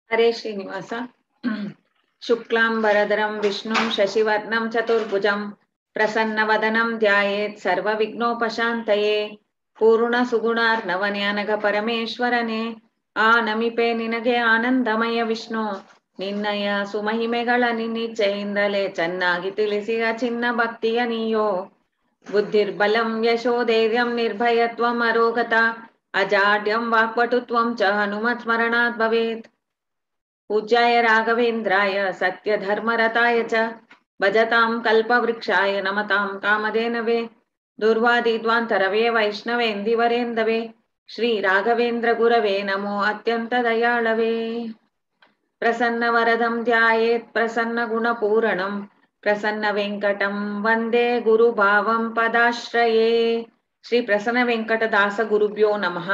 हरे श्रीनिवास शुक्लाम्बरधरं विष्णुं शशिवर्णं चतुर्भुजं प्रसन्नवदनं ध्यायेत् सर्वविघ्नोपशान्तये ಪೂರ್ಣಸುಗುಣಾರ್ನವನ್ಯಾನಗ ಪರಮೇಶ್ವರನೇ ಆ ನಮಿಪೆ ನಿನಗೆ ಆನಂದಮಯ ವಿಷ್ಣು ನಿನ್ನಯ ಸುಮಹಿಮೆಗಳ ನಿನ್ನಿಚ್ಛೆಯಿಂದಲೇ ಚೆನ್ನಾಗಿ ತಿಳಿಸಿಯ ಚಿನ್ನ ಭಕ್ತಿಯ ನೀಯೋ ಬುದ್ಧಿರ್ಬಲಂ ಯಶೋಧೈರ್ಯಂ ನಿರ್ಭಯತ್ವಂ ಅರೋಗತ ಅಜಾಡ್ಯಂ ವಾಕ್ಪಟುತ್ವಂ ಚ ಹನುಮತ್ ಸ್ಮರಣಾತ್ ಭವೇತ್ ಪೂಜ್ಯಾಯ ರಾಘವೇಂದ್ರಾಯ ಸತ್ಯ ಧರ್ಮರತಾಯ ಚ ಭಜತಾಂ ಕಲ್ಪವೃಕ್ಷಾಯ ನಮತಾಂ ಕಾಮಧೇನವೇ ದುರ್ವಾದಿದ್ವಾಂತರವೇ ವೈಷ್ಣವೇಂದಿವರೇಂದವೇ ಶ್ರೀ ರಾಘವೇಂದ್ರ ಗುರವೇ ನಮೋ ಅತ್ಯಂತ ದಯಾಳವೇ ಪ್ರಸನ್ನ ವರದಂ ಧ್ಯಾಯೇತ್ ಪ್ರಸನ್ನ ಗುಣಪೂರಣಂ ಪ್ರಸನ್ನ ವೆಂಕಟಂ ವಂದೇ ಗುರುಭಾವಂ ಪದಾಶ್ರಯೇ ಶ್ರೀ ಪ್ರಸನ್ನ ವೆಂಕಟದಾಸ ಗುರುಭ್ಯೋ ನಮಃ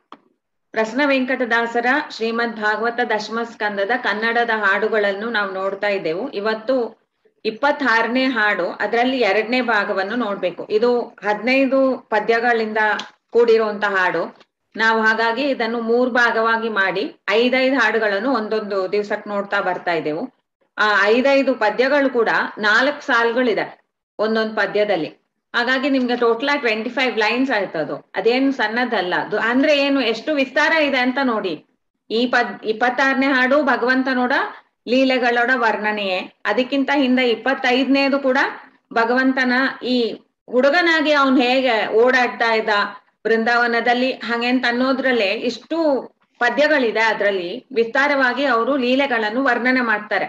ಪ್ರಸನ್ನ ವೆಂಕಟದಾಸರ ಶ್ರೀಮದ್ ಭಾಗವತ ದಶಮ ಸ್ಕಂದದ ಕನ್ನಡದ ಹಾಡುಗಳನ್ನು ನಾವು ನೋಡ್ತಾ ಇದ್ದೆವು ಇವತ್ತು ಇಪ್ಪತ್ತಾರನೇ ಹಾಡು ಅದರಲ್ಲಿ ಎರಡನೇ ಭಾಗವನ್ನು ನೋಡ್ಬೇಕು ಇದು ಹದಿನೈದು ಪದ್ಯಗಳಿಂದ ಕೂಡಿರುವಂತ ಹಾಡು ನಾವು ಹಾಗಾಗಿ ಇದನ್ನು ಮೂರ್ ಭಾಗವಾಗಿ ಮಾಡಿ ಐದೈದು ಹಾಡುಗಳನ್ನು ಒಂದೊಂದು ದಿವ್ಸಕ್ಕೆ ನೋಡ್ತಾ ಬರ್ತಾ ಇದ್ದೆವು ಆ ಐದೈದು ಪದ್ಯಗಳು ಕೂಡ ನಾಲ್ಕು ಸಾಲುಗಳಿದೆ ಒಂದೊಂದು ಪದ್ಯದಲ್ಲಿ ಹಾಗಾಗಿ ನಿಮ್ಗೆ ಟೋಟಲ್ ಆಗಿ ಟ್ವೆಂಟಿ ಫೈವ್ ಲೈನ್ಸ್ ಆಯ್ತದು ಅದೇನು ಸಣ್ಣದಲ್ಲ ಅದು ಅಂದ್ರೆ ಏನು ಎಷ್ಟು ವಿಸ್ತಾರ ಇದೆ ಅಂತ ನೋಡಿ ಈ ಪದ್ ಇಪ್ಪತ್ತಾರನೇ ಹಾಡು ಭಗವಂತನೋಡ ಲೀಲೆಗಳೋಡ ವರ್ಣನೆಯೇ ಅದಕ್ಕಿಂತ ಹಿಂದೆ ಇಪ್ಪತ್ತೈದನೇದು ಕೂಡ ಭಗವಂತನ ಈ ಹುಡುಗನಾಗಿ ಅವನ್ ಹೇಗೆ ಓಡಾಡ್ತಾ ಇದ್ದ ಬೃಂದಾವನದಲ್ಲಿ ಹಾಗೆಂತ ಅನ್ನೋದ್ರಲ್ಲೇ ಇಷ್ಟು ಪದ್ಯಗಳಿದೆ ಅದ್ರಲ್ಲಿ ವಿಸ್ತಾರವಾಗಿ ಅವರು ಲೀಲೆಗಳನ್ನು ವರ್ಣನೆ ಮಾಡ್ತಾರೆ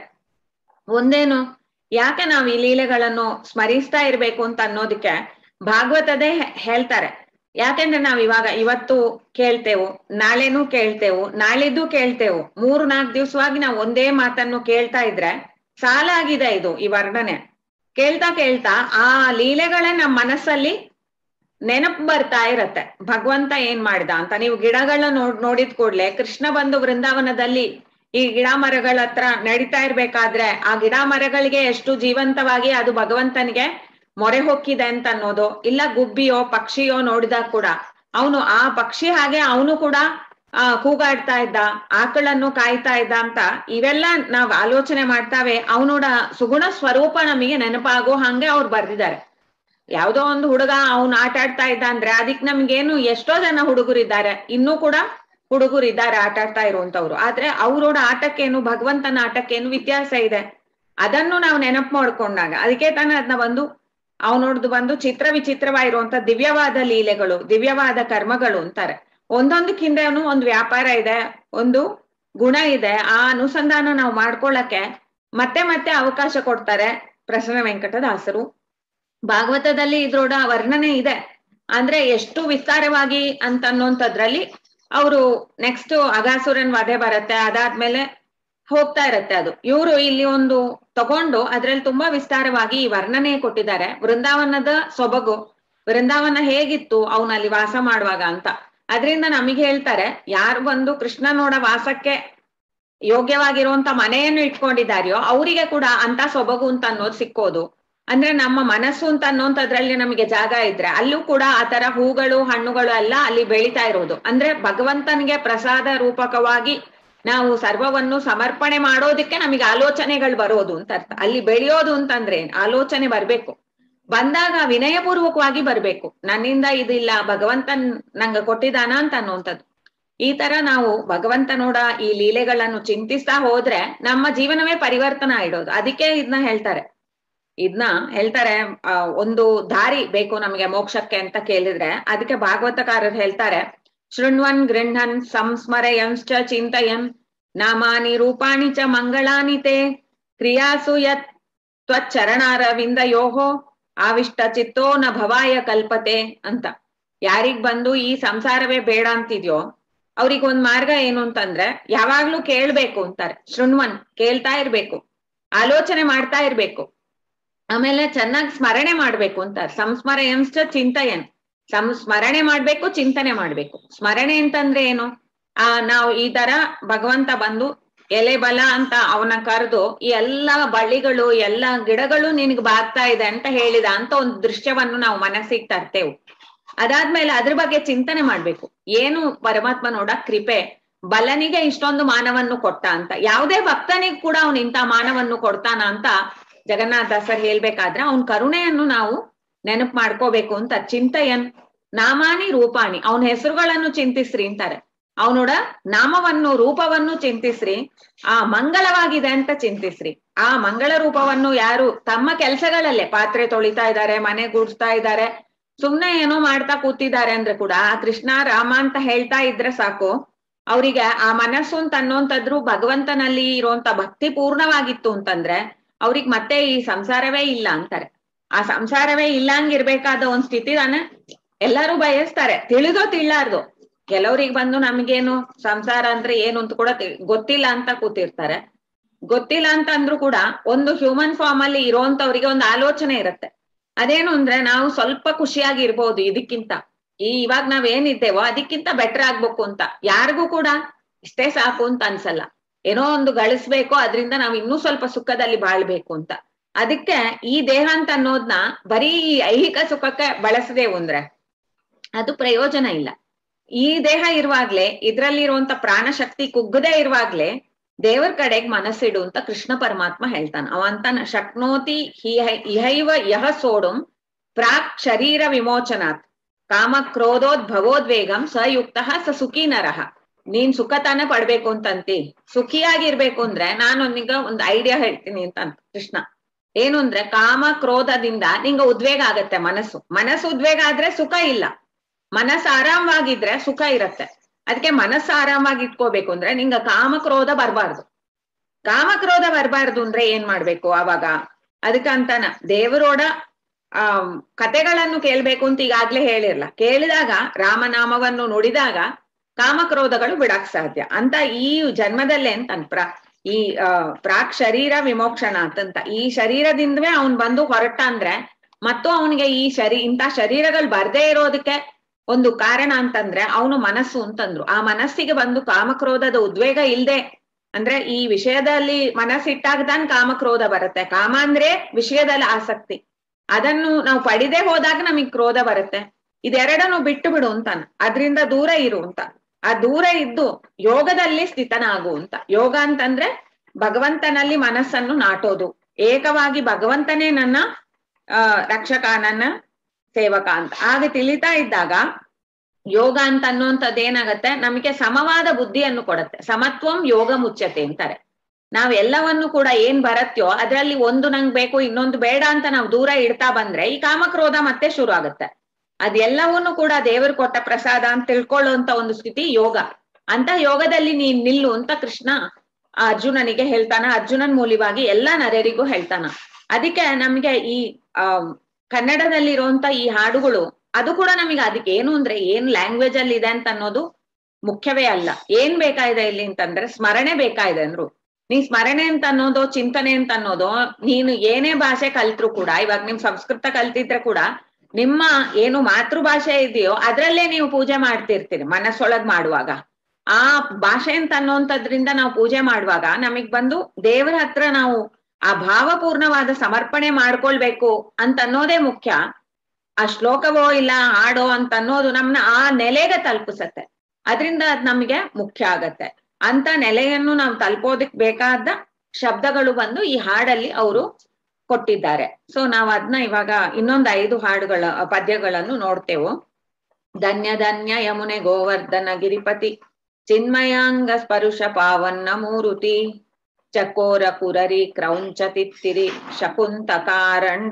ಒಂದೇನು ಯಾಕೆ ನಾವು ಈ ಲೀಲೆಗಳನ್ನು ಸ್ಮರಿಸ್ತಾ ಇರ್ಬೇಕು ಅಂತ ಅನ್ನೋದಕ್ಕೆ ಭಾಗವತದೇ ಹೇಳ್ತಾರೆ ಯಾಕೆಂದ್ರೆ ನಾವ್ ಇವಾಗ ಇವತ್ತು ಕೇಳ್ತೇವು ನಾಳೆನೂ ಕೇಳ್ತೇವು ನಾಳಿದ್ದು ಕೇಳ್ತೇವು ಮೂರು ನಾಲ್ಕು ದಿವ್ಸವಾಗಿ ನಾವು ಒಂದೇ ಮಾತನ್ನು ಕೇಳ್ತಾ ಇದ್ರೆ ಸಾಲ ಆಗಿದೆ ಇದು ಈ ವರ್ಣನೆ ಕೇಳ್ತಾ ಕೇಳ್ತಾ ಆ ಲೀಲೆಗಳೇ ನಮ್ಮ ಮನಸ್ಸಲ್ಲಿ ನೆನಪು ಬರ್ತಾ ಇರತ್ತೆ ಭಗವಂತ ಏನ್ ಮಾಡ್ದ ಅಂತ ನೀವು ಗಿಡಗಳನ್ನ ನೋಡ್ ನೋಡಿದ ಕೂಡ್ಲೆ ಕೃಷ್ಣ ಬಂದು ವೃಂದಾವನದಲ್ಲಿ ಈ ಗಿಡ ಮರಗಳ ಹತ್ರ ನಡೀತಾ ಇರ್ಬೇಕಾದ್ರೆ ಆ ಗಿಡ ಮರಗಳಿಗೆ ಎಷ್ಟು ಜೀವಂತವಾಗಿ ಅದು ಭಗವಂತನಿಗೆ ಮೊರೆ ಹೊಕ್ಕಿದೆ ಅಂತ ಅನ್ನೋದು ಇಲ್ಲ ಗುಬ್ಬಿಯೋ ಪಕ್ಷಿಯೋ ನೋಡಿದಾಗ ಕೂಡ ಅವನು ಆ ಪಕ್ಷಿ ಹಾಗೆ ಅವನು ಕೂಡ ಆ ಕೂಗಾಡ್ತಾ ಇದ್ದ ಆಕಳನ್ನು ಕಾಯ್ತಾ ಇದ್ದ ಅಂತ ಇವೆಲ್ಲ ನಾವ್ ಆಲೋಚನೆ ಮಾಡ್ತಾವೆ ಅವನೋಡ ಸುಗುಣ ಸ್ವರೂಪ ನಮಗೆ ನೆನಪಾಗೋ ಹಂಗೆ ಅವ್ರು ಬರ್ದಿದ್ದಾರೆ ಯಾವ್ದೋ ಒಂದು ಹುಡುಗ ಅವ್ನು ಆಟ ಆಡ್ತಾ ಇದ್ದ ಅಂದ್ರೆ ಅದಕ್ ನಮ್ಗೇನು ಎಷ್ಟೋ ಜನ ಹುಡುಗರಿದ್ದಾರೆ ಇನ್ನೂ ಕೂಡ ಹುಡುಗರಿದ್ದಾರೆ ಆಟ ಆಡ್ತಾ ಇರುವಂತವ್ರು ಆದ್ರೆ ಅವ್ರೋಡ ಆಟಕ್ಕೇನು ಭಗವಂತನ ಆಟಕ್ಕೇನು ವ್ಯತ್ಯಾಸ ಇದೆ ಅದನ್ನು ನಾವು ನೆನಪು ಮಾಡ್ಕೊಂಡಾಗ ಅದಕ್ಕೆ ತಾನೇ ಅದನ್ನ ಬಂದು ಅವನೋಡ್ದು ಬಂದು ಚಿತ್ರ ವಿಚಿತ್ರವಾಗಿರುವಂತ ದಿವ್ಯವಾದ ಲೀಲೆಗಳು ದಿವ್ಯವಾದ ಕರ್ಮಗಳು ಅಂತಾರೆ ಒಂದೊಂದಕ್ ಹಿಂದೆನು ಒಂದು ವ್ಯಾಪಾರ ಇದೆ ಒಂದು ಗುಣ ಇದೆ ಆ ಅನುಸಂಧಾನ ನಾವು ಮಾಡ್ಕೊಳ್ಳಕ್ಕೆ ಮತ್ತೆ ಮತ್ತೆ ಅವಕಾಶ ಕೊಡ್ತಾರೆ ಪ್ರಸನ್ನ ವೆಂಕಟದಾಸರು ಭಾಗವತದಲ್ಲಿ ಇದ್ರೋಡ ವರ್ಣನೆ ಇದೆ ಅಂದ್ರೆ ಎಷ್ಟು ವಿಸ್ತಾರವಾಗಿ ಅಂತ ಅನ್ನೋಂಥದ್ರಲ್ಲಿ ಅವರು ನೆಕ್ಸ್ಟ್ ಅಗಾಸುರನ್ ವಧೆ ಬರುತ್ತೆ ಅದಾದ್ಮೇಲೆ ಹೋಗ್ತಾ ಇರತ್ತೆ ಅದು ಇವರು ಇಲ್ಲಿ ಒಂದು ತಗೊಂಡು ಅದ್ರಲ್ಲಿ ತುಂಬಾ ವಿಸ್ತಾರವಾಗಿ ಈ ವರ್ಣನೆ ಕೊಟ್ಟಿದ್ದಾರೆ ವೃಂದಾವನದ ಸೊಬಗು ವೃಂದಾವನ ಹೇಗಿತ್ತು ಅವನಲ್ಲಿ ವಾಸ ಮಾಡುವಾಗ ಅಂತ ಅದರಿಂದ ನಮಗೆ ಹೇಳ್ತಾರೆ ಯಾರು ಬಂದು ಕೃಷ್ಣನೋಡ ವಾಸಕ್ಕೆ ಯೋಗ್ಯವಾಗಿರುವಂತ ಮನೆಯನ್ನು ಇಟ್ಕೊಂಡಿದ್ದಾರೆಯೋ ಅವರಿಗೆ ಕೂಡ ಅಂತ ಸೊಬಗು ಅಂತ ಅನ್ನೋದು ಸಿಕ್ಕೋದು ಅಂದ್ರೆ ನಮ್ಮ ಮನಸ್ಸು ಅಂತ ಅನ್ನೋಂಥದ್ರಲ್ಲಿ ನಮಗೆ ಜಾಗ ಇದ್ರೆ ಅಲ್ಲೂ ಕೂಡ ಆ ತರ ಹೂಗಳು ಹಣ್ಣುಗಳು ಎಲ್ಲ ಅಲ್ಲಿ ಬೆಳಿತಾ ಇರೋದು ಅಂದ್ರೆ ಭಗವಂತನಿಗೆ ಪ್ರಸಾದ ರೂಪಕವಾಗಿ ನಾವು ಸರ್ವವನ್ನು ಸಮರ್ಪಣೆ ಮಾಡೋದಕ್ಕೆ ನಮಗೆ ಆಲೋಚನೆಗಳು ಬರೋದು ಅಂತ ಅರ್ಥ ಅಲ್ಲಿ ಬೆಳೆಯೋದು ಅಂತಂದ್ರೆ ಆಲೋಚನೆ ಬರ್ಬೇಕು ಬಂದಾಗ ವಿನಯಪೂರ್ವಕವಾಗಿ ಬರ್ಬೇಕು ನನ್ನಿಂದ ಇದಿಲ್ಲ ಭಗವಂತನ್ ನಂಗ ಕೊಟ್ಟಿದಾನ ಅಂತ ಅನ್ನುವಂಥದ್ದು ಈ ತರ ನಾವು ಭಗವಂತನೋಡ ಈ ಲೀಲೆಗಳನ್ನು ಚಿಂತಿಸ್ತಾ ಹೋದ್ರೆ ನಮ್ಮ ಜೀವನವೇ ಪರಿವರ್ತನ ಇಡೋದು ಅದಕ್ಕೆ ಇದನ್ನ ಹೇಳ್ತಾರೆ ಇದನ್ನ ಹೇಳ್ತಾರೆ ಆ ಒಂದು ದಾರಿ ಬೇಕು ನಮಗೆ ಮೋಕ್ಷಕ್ಕೆ ಅಂತ ಕೇಳಿದ್ರೆ ಅದಕ್ಕೆ ಭಾಗವತಕಾರರು ಹೇಳ್ತಾರೆ ಶೃಣ್ವನ್ ಗೃಹನ್ ಸಂಸ್ಮರಯಂಶ್ಚ ಚಿಂತಯನ್ ನಾಮಾನಿ ರೂಪಾಣಿ ಚ ಮಂಗಳಾನಿ ತೇ ಕ್ರಿಯಾಸು ಯತ್ ತ್ವಚ್ಚರಣಾರವಿಂದ ಯೋಹೋ ಆವಿಷ್ಟ ಚಿತ್ತೋ ನ ಭವಾಯ ಕಲ್ಪತೆ ಅಂತ ಯಾರಿಗ್ ಬಂದು ಈ ಸಂಸಾರವೇ ಬೇಡ ಅಂತಿದ್ಯೋ ಅವ್ರಿಗೆ ಒಂದ್ ಮಾರ್ಗ ಏನು ಅಂತಂದ್ರೆ ಯಾವಾಗ್ಲೂ ಕೇಳ್ಬೇಕು ಅಂತಾರೆ ಶೃಣ್ವನ್ ಕೇಳ್ತಾ ಇರ್ಬೇಕು ಆಲೋಚನೆ ಮಾಡ್ತಾ ಇರ್ಬೇಕು ಆಮೇಲೆ ಚೆನ್ನಾಗಿ ಸ್ಮರಣೆ ಮಾಡ್ಬೇಕು ಅಂತಾರೆ ಸಂಸ್ಮರಯಂಶ್ಚ ಚಿಂತಯನ್ ಸಂ ಸ್ಮರಣೆ ಮಾಡ್ಬೇಕು ಚಿಂತನೆ ಮಾಡ್ಬೇಕು ಸ್ಮರಣೆ ಅಂತಂದ್ರೆ ಏನು ಆ ನಾವು ಈ ತರ ಭಗವಂತ ಬಂದು ಎಲೆ ಬಲ ಅಂತ ಅವನ ಕರೆದು ಈ ಎಲ್ಲಾ ಬಳ್ಳಿಗಳು ಎಲ್ಲಾ ಗಿಡಗಳು ನಿನಗ್ ಬಾಗ್ತಾ ಇದೆ ಅಂತ ಹೇಳಿದ ಅಂತ ಒಂದು ದೃಶ್ಯವನ್ನು ನಾವು ಮನಸ್ಸಿಗೆ ತರ್ತೇವೆ ಅದಾದ್ಮೇಲೆ ಅದ್ರ ಬಗ್ಗೆ ಚಿಂತನೆ ಮಾಡ್ಬೇಕು ಏನು ಪರಮಾತ್ಮ ನೋಡ ಕೃಪೆ ಬಲನಿಗೆ ಇಷ್ಟೊಂದು ಮಾನವನ್ನು ಕೊಟ್ಟ ಅಂತ ಯಾವುದೇ ಭಕ್ತನಿಗೆ ಕೂಡ ಅವನು ಇಂಥ ಮಾನವನ್ನು ಕೊಡ್ತಾನ ಅಂತ ಜಗನ್ನಾಥ ದಾಸರ್ ಹೇಳ್ಬೇಕಾದ್ರೆ ಅವನ್ ಕರುಣೆಯನ್ನು ನಾವು ನೆನಪು ಮಾಡ್ಕೋಬೇಕು ಅಂತ ಚಿಂತಯನ್ ನಾಮಾನಿ ರೂಪಾಣಿ ಅವನ ಹೆಸರುಗಳನ್ನು ಚಿಂತಿಸ್ರಿ ಅಂತಾರೆ ಅವನೋಡ ನಾಮವನ್ನು ರೂಪವನ್ನು ಚಿಂತಿಸ್ರಿ ಆ ಮಂಗಳವಾಗಿದೆ ಅಂತ ಚಿಂತಿಸ್ರಿ ಆ ಮಂಗಳ ರೂಪವನ್ನು ಯಾರು ತಮ್ಮ ಕೆಲಸಗಳಲ್ಲೇ ಪಾತ್ರೆ ತೊಳಿತಾ ಇದ್ದಾರೆ ಮನೆ ಗೂಡಿಸ್ತಾ ಇದ್ದಾರೆ ಸುಮ್ನೆ ಏನೋ ಮಾಡ್ತಾ ಕೂತಿದ್ದಾರೆ ಅಂದ್ರೆ ಕೂಡ ಆ ಕೃಷ್ಣ ರಾಮ ಅಂತ ಹೇಳ್ತಾ ಇದ್ರೆ ಸಾಕು ಅವರಿಗೆ ಆ ಮನಸ್ಸು ಅಂತ ಅನ್ನೋಂಥದ್ರು ಭಗವಂತನಲ್ಲಿ ಇರುವಂತ ಭಕ್ತಿ ಪೂರ್ಣವಾಗಿತ್ತು ಅಂತಂದ್ರೆ ಅವ್ರಿಗೆ ಮತ್ತೆ ಈ ಸಂಸಾರವೇ ಇಲ್ಲ ಅಂತಾರೆ ಆ ಸಂಸಾರವೇ ಇಲ್ಲಂಗಿರ್ಬೇಕಾದ ಒಂದ್ ಸ್ಥಿತಿ ತಾನೆ ಎಲ್ಲರೂ ಬಯಸ್ತಾರೆ ತಿಳಿದೋ ತಿಳ್ಲಾರ್ದು ಕೆಲವ್ರಿಗೆ ಬಂದು ನಮ್ಗೇನು ಸಂಸಾರ ಅಂದ್ರೆ ಏನು ಅಂತ ಕೂಡ ತಿ- ಗೊತ್ತಿಲ್ಲ ಅಂತ ಕೂತಿರ್ತಾರೆ ಗೊತ್ತಿಲ್ಲ ಅಂತ ಅಂದ್ರೂ ಕೂಡ ಒಂದು ಹ್ಯೂಮನ್ ಫಾರ್ಮ್ ಅಲ್ಲಿ ಇರೋಂತವ್ರಿಗೆ ಒಂದು ಆಲೋಚನೆ ಇರುತ್ತೆ ಅದೇನು ಅಂದ್ರೆ ನಾವು ಸ್ವಲ್ಪ ಖುಷಿಯಾಗಿ ಇರ್ಬೋದು ಇದಕ್ಕಿಂತ ಈ ಇವಾಗ ನಾವ್ ಏನಿದ್ದೇವೋ ಅದಕ್ಕಿಂತ ಬೆಟರ್ ಆಗ್ಬೇಕು ಅಂತ ಯಾರಿಗೂ ಕೂಡ ಇಷ್ಟೇ ಸಾಕು ಅಂತ ಅನ್ಸಲ್ಲ ಏನೋ ಒಂದು ಗಳಿಸ್ಬೇಕು ಅದರಿಂದ ನಾವ್ ಇನ್ನೂ ಸ್ವಲ್ಪ ಸುಖದಲ್ಲಿ ಬಾಳ್ಬೇಕು ಅಂತ ಅದಕ್ಕೆ ಈ ದೇಹ ಅಂತ ಅನ್ನೋದ್ನ ಬರೀ ಈ ಐಹಿಕ ಸುಖಕ್ಕೆ ಬಳಸದೇವು ಅಂದ್ರೆ ಅದು ಪ್ರಯೋಜನ ಇಲ್ಲ ಈ ದೇಹ ಇರುವಾಗ್ಲೇ ಇದ್ರಲ್ಲಿರುವಂತ ಪ್ರಾಣಶಕ್ತಿ ಕುಗ್ಗದೇ ಇರುವಾಗ್ಲೇ ದೇವರ ಕಡೆಗ್ ಮನಸ್ಸಿಡು ಅಂತ ಕೃಷ್ಣ ಪರಮಾತ್ಮ ಹೇಳ್ತಾನ ಅವ ಅಂತಾನ ಶಕ್ನೋತಿ ಹಿಹ- ಇಹೈವ ಯಹ ಸೋಡುಂ ಪ್ರಾಕ್ ಶರೀರ ವಿಮೋಚನಾತ್ ಕಾಮ ಕ್ರೋಧೋದ್ಭವೋದ್ವೇಗಂ ಸಯುಕ್ತ ಸ ಸುಖಿ ನರಹ ನೀನ್ ಸುಖ ತಾನೇ ಪಡ್ಬೇಕು ಅಂತಂತಿ ಸುಖಿಯಾಗಿರ್ಬೇಕು ಅಂದ್ರೆ ನಾನೊಂದೀಗ ಒಂದ್ ಐಡಿಯಾ ಹೇಳ್ತೀನಿ ಅಂತ ಅಂತ ಕೃಷ್ಣ ಏನು ಅಂದ್ರೆ ಕಾಮ ಕ್ರೋಧದಿಂದ ನಿಂಗ ಉದ್ವೇಗ ಆಗತ್ತೆ ಮನಸ್ಸು ಮನಸ್ಸು ಉದ್ವೇಗ ಆದ್ರೆ ಸುಖ ಇಲ್ಲ ಮನಸ್ಸು ಆರಾಮವಾಗಿದ್ರೆ ಸುಖ ಇರತ್ತೆ ಅದಕ್ಕೆ ಮನಸ್ಸು ಆರಾಮಾಗಿ ಇಟ್ಕೋಬೇಕು ಅಂದ್ರೆ ನಿಂಗ ಕಾಮ ಕ್ರೋಧ ಬರಬಾರ್ದು ಕಾಮ ಕ್ರೋಧ ಬರಬಾರ್ದು ಅಂದ್ರೆ ಏನ್ ಮಾಡ್ಬೇಕು ಅವಾಗ ಅದಕ್ಕಂತಾನ ದೇವರೋಡ ಆ ಕತೆಗಳನ್ನು ಕೇಳ್ಬೇಕು ಅಂತ ಈಗಾಗ್ಲೇ ಹೇಳಿರ್ಲ ಕೇಳಿದಾಗ ರಾಮನಾಮವನ್ನು ನುಡಿದಾಗ ಕಾಮಕ್ರೋಧಗಳು ಬಿಡಕ್ ಸಾಧ್ಯ ಅಂತ ಈ ಜನ್ಮದಲ್ಲೇ ಅಂತ ಪ್ರ ಈ ಆ ಪ್ರಾಕ್ ಶರೀರ ವಿಮೋಕ್ಷಣ ಅಂತಂತ ಈ ಶರೀರದಿಂದವೇ ಅವನ್ ಬಂದು ಹೊರಟ ಅಂದ್ರೆ ಮತ್ತು ಅವನಿಗೆ ಈ ಶರೀ ಇಂಥ ಶರೀರಗಳು ಬರ್ದೇ ಇರೋದಕ್ಕೆ ಒಂದು ಕಾರಣ ಅಂತಂದ್ರೆ ಅವನು ಮನಸ್ಸು ಅಂತಂದ್ರು ಆ ಮನಸ್ಸಿಗೆ ಬಂದು ಕಾಮಕ್ರೋಧದ ಉದ್ವೇಗ ಇಲ್ದೆ ಅಂದ್ರೆ ಈ ವಿಷಯದಲ್ಲಿ ಮನಸ್ಸಿಟ್ಟಾಗದಾನ್ ಕಾಮಕ್ರೋಧ ಬರುತ್ತೆ ಕಾಮ ಅಂದ್ರೆ ವಿಷಯದಲ್ಲಿ ಆಸಕ್ತಿ ಅದನ್ನು ನಾವು ಪಡಿದೇ ಹೋದಾಗ ನಮಗ್ ಕ್ರೋಧ ಬರುತ್ತೆ ಇದೆರಡನ್ನು ಬಿಟ್ಟು ಬಿಡು ಅಂತಾನ ಅದ್ರಿಂದ ದೂರ ಇರು ಅಂತ ಆ ದೂರ ಇದ್ದು ಯೋಗದಲ್ಲಿ ಸ್ಥಿತನಾಗು ಅಂತ ಯೋಗ ಅಂತಂದ್ರೆ ಭಗವಂತನಲ್ಲಿ ಮನಸ್ಸನ್ನು ನಾಟೋದು ಏಕವಾಗಿ ಭಗವಂತನೇ ನನ್ನ ಆ ರಕ್ಷಕ ನನ್ನ ಸೇವಕ ಅಂತ ಆಗ ತಿಳಿತಾ ಇದ್ದಾಗ ಯೋಗ ಅಂತ ಅನ್ನುವಂಥದ್ದು ಏನಾಗತ್ತೆ ನಮಗೆ ಸಮವಾದ ಬುದ್ಧಿಯನ್ನು ಕೊಡುತ್ತೆ ಸಮತ್ವಂ ಯೋಗ ಮುಚ್ಚತೆ ಅಂತಾರೆ ನಾವ್ ಎಲ್ಲವನ್ನು ಕೂಡ ಏನ್ ಬರತ್ಯೋ ಅದ್ರಲ್ಲಿ ಒಂದು ನಂಗ್ ಬೇಕು ಇನ್ನೊಂದು ಬೇಡ ಅಂತ ನಾವು ದೂರ ಇಡ್ತಾ ಬಂದ್ರೆ ಈ ಕಾಮಕ್ರೋಧ ಮತ್ತೆ ಶುರು ಆಗುತ್ತೆ ಅದೆಲ್ಲವನ್ನು ಕೂಡ ದೇವರು ಕೊಟ್ಟ ಪ್ರಸಾದ ಅಂತ ತಿಳ್ಕೊಳ್ಳುವಂತ ಒಂದು ಸ್ಥಿತಿ ಯೋಗ ಅಂತ ಯೋಗದಲ್ಲಿ ನೀನ್ ನಿಲ್ಲು ಅಂತ ಕೃಷ್ಣ ಆ ಅರ್ಜುನನಿಗೆ ಹೇಳ್ತಾನ ಅರ್ಜುನನ್ ಮೂಲವಾಗಿ ಎಲ್ಲಾ ನರರಿಗೂ ಹೇಳ್ತಾನ ಅದಕ್ಕೆ ನಮ್ಗೆ ಈ ಆ ಕನ್ನಡದಲ್ಲಿರುವಂತ ಈ ಹಾಡುಗಳು ಅದು ಕೂಡ ನಮಗೆ ಅದಕ್ಕೆ ಏನು ಅಂದ್ರೆ ಏನ್ ಲ್ಯಾಂಗ್ವೇಜ್ ಅಲ್ಲಿ ಇದೆ ಅಂತ ಅನ್ನೋದು ಮುಖ್ಯವೇ ಅಲ್ಲ ಏನ್ ಬೇಕಾಗಿದೆ ಇಲ್ಲಿ ಅಂತಂದ್ರೆ ಸ್ಮರಣೆ ಬೇಕಾಗಿದೆ ಅಂದ್ರು ನೀ ಸ್ಮರಣೆ ಅಂತ ಅನ್ನೋದು ಚಿಂತನೆ ಅಂತ ಅನ್ನೋದು ನೀನು ಏನೇ ಭಾಷೆ ಕಲ್ತ್ರು ಕೂಡ ಇವಾಗ ನಿಮ್ ಸಂಸ್ಕೃತ ಕಲ್ತಿದ್ರೆ ಕೂಡ ನಿಮ್ಮ ಏನು ಮಾತೃಭಾಷೆ ಇದೆಯೋ ಅದ್ರಲ್ಲೇ ನೀವು ಪೂಜೆ ಮಾಡ್ತಿರ್ತೀರಿ ಮನಸ್ಸೊಳಗ್ ಮಾಡುವಾಗ ಆ ಭಾಷೆ ಅಂತ ಅನ್ನೋಂಥದ್ರಿಂದ ನಾವು ಪೂಜೆ ಮಾಡುವಾಗ ನಮಗ್ ಬಂದು ದೇವರ ಹತ್ರ ನಾವು ಆ ಭಾವಪೂರ್ಣವಾದ ಸಮರ್ಪಣೆ ಮಾಡ್ಕೊಳ್ಬೇಕು ಅಂತ ಅನ್ನೋದೇ ಮುಖ್ಯ ಆ ಶ್ಲೋಕವೋ ಇಲ್ಲ ಹಾಡೋ ಅಂತ ಅನ್ನೋದು ನಮ್ನ ಆ ನೆಲೆಗೆ ತಲುಪಿಸತ್ತೆ ಅದರಿಂದ ಅದ್ ನಮ್ಗೆ ಮುಖ್ಯ ಆಗತ್ತೆ ಅಂತ ನೆಲೆಯನ್ನು ನಾವು ತಲುಪೋದಕ್ ಬೇಕಾದ ಶಬ್ದಗಳು ಬಂದು ಈ ಹಾಡಲ್ಲಿ ಅವರು ಕೊಟ್ಟಿದ್ದಾರೆ ಸೊ ನಾವ್ ಅದನ್ನ ಇವಾಗ ಇನ್ನೊಂದು ಐದು ಹಾಡುಗಳ ಪದ್ಯಗಳನ್ನು ನೋಡ್ತೇವು ಧನ್ಯ ಧನ್ಯ ಯಮುನೆ ಗೋವರ್ಧನ ಗಿರಿಪತಿ ಚಿನ್ಮಯಾಂಗ ಸ್ಪರುಶ ಪಾವನ್ನ ಮೂರುತಿ ಚಕೋರ ಕುರರಿ ಕ್ರೌಂಚ ತಿತ್ತಿರಿ ಶಕುಂತ ಕಾರಂಡ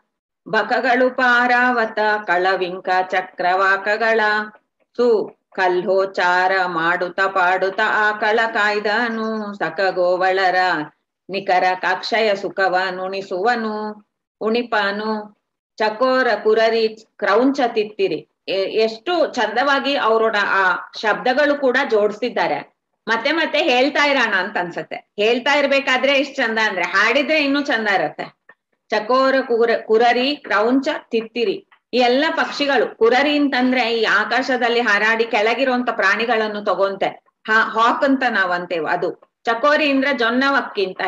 ಬಕಗಳು ಪಾರಾವತ ಕಳವಿಂಕ ಚಕ್ರವಾಕಗಳ ಸು ಕಲ್ಹೋಚಾರ ಮಾಡುತ್ತ ಪಾಡುತ್ತ ಆಕಳ ಕಾಯ್ದನು ಸಕಗೋವಳರ ನಿಕರ ಕಾಕ್ಷಯ ಸುಖವ ನುಣಿಸುವನು ಉಣಿಪನು ಚಕೋರ ಕುರರಿ ಕ್ರೌಂಚ ತಿತ್ತಿರಿ ಎ- ಎಷ್ಟು ಚಂದವಾಗಿ ಅವರೋಡ ಆ ಶಬ್ದಗಳು ಕೂಡ ಜೋಡಿಸಿದ್ದಾರೆ ಮತ್ತೆ ಮತ್ತೆ ಹೇಳ್ತಾ ಇರೋಣ ಅಂತ ಅನ್ಸತ್ತೆ ಹೇಳ್ತಾ ಇರ್ಬೇಕಾದ್ರೆ ಇಷ್ಟ್ ಚಂದ ಅಂದ್ರೆ ಹಾಡಿದ್ರೆ ಇನ್ನೂ ಚಂದ ಇರತ್ತೆ ಚಕೋರ ಕುರ ಕುರರಿ ಕ್ರೌಂಚ ತಿತ್ತಿರಿ ಈ ಎಲ್ಲ ಪಕ್ಷಿಗಳು ಕುರರಿ ಅಂತಂದ್ರೆ ಈ ಆಕಾಶದಲ್ಲಿ ಹಾರಾಡಿ ಕೆಳಗಿರುವಂತ ಪ್ರಾಣಿಗಳನ್ನು ತಗೊಂತೆ ಹಾ ಹಾಕ್ ಅಂತ ನಾವ್ ಅಂತೇವ್ ಅದು ಚಕೋರಿ ಅಂದ್ರೆ ಜೊನ್ನವಕ್ಕಿ ಅಂತಾರೆ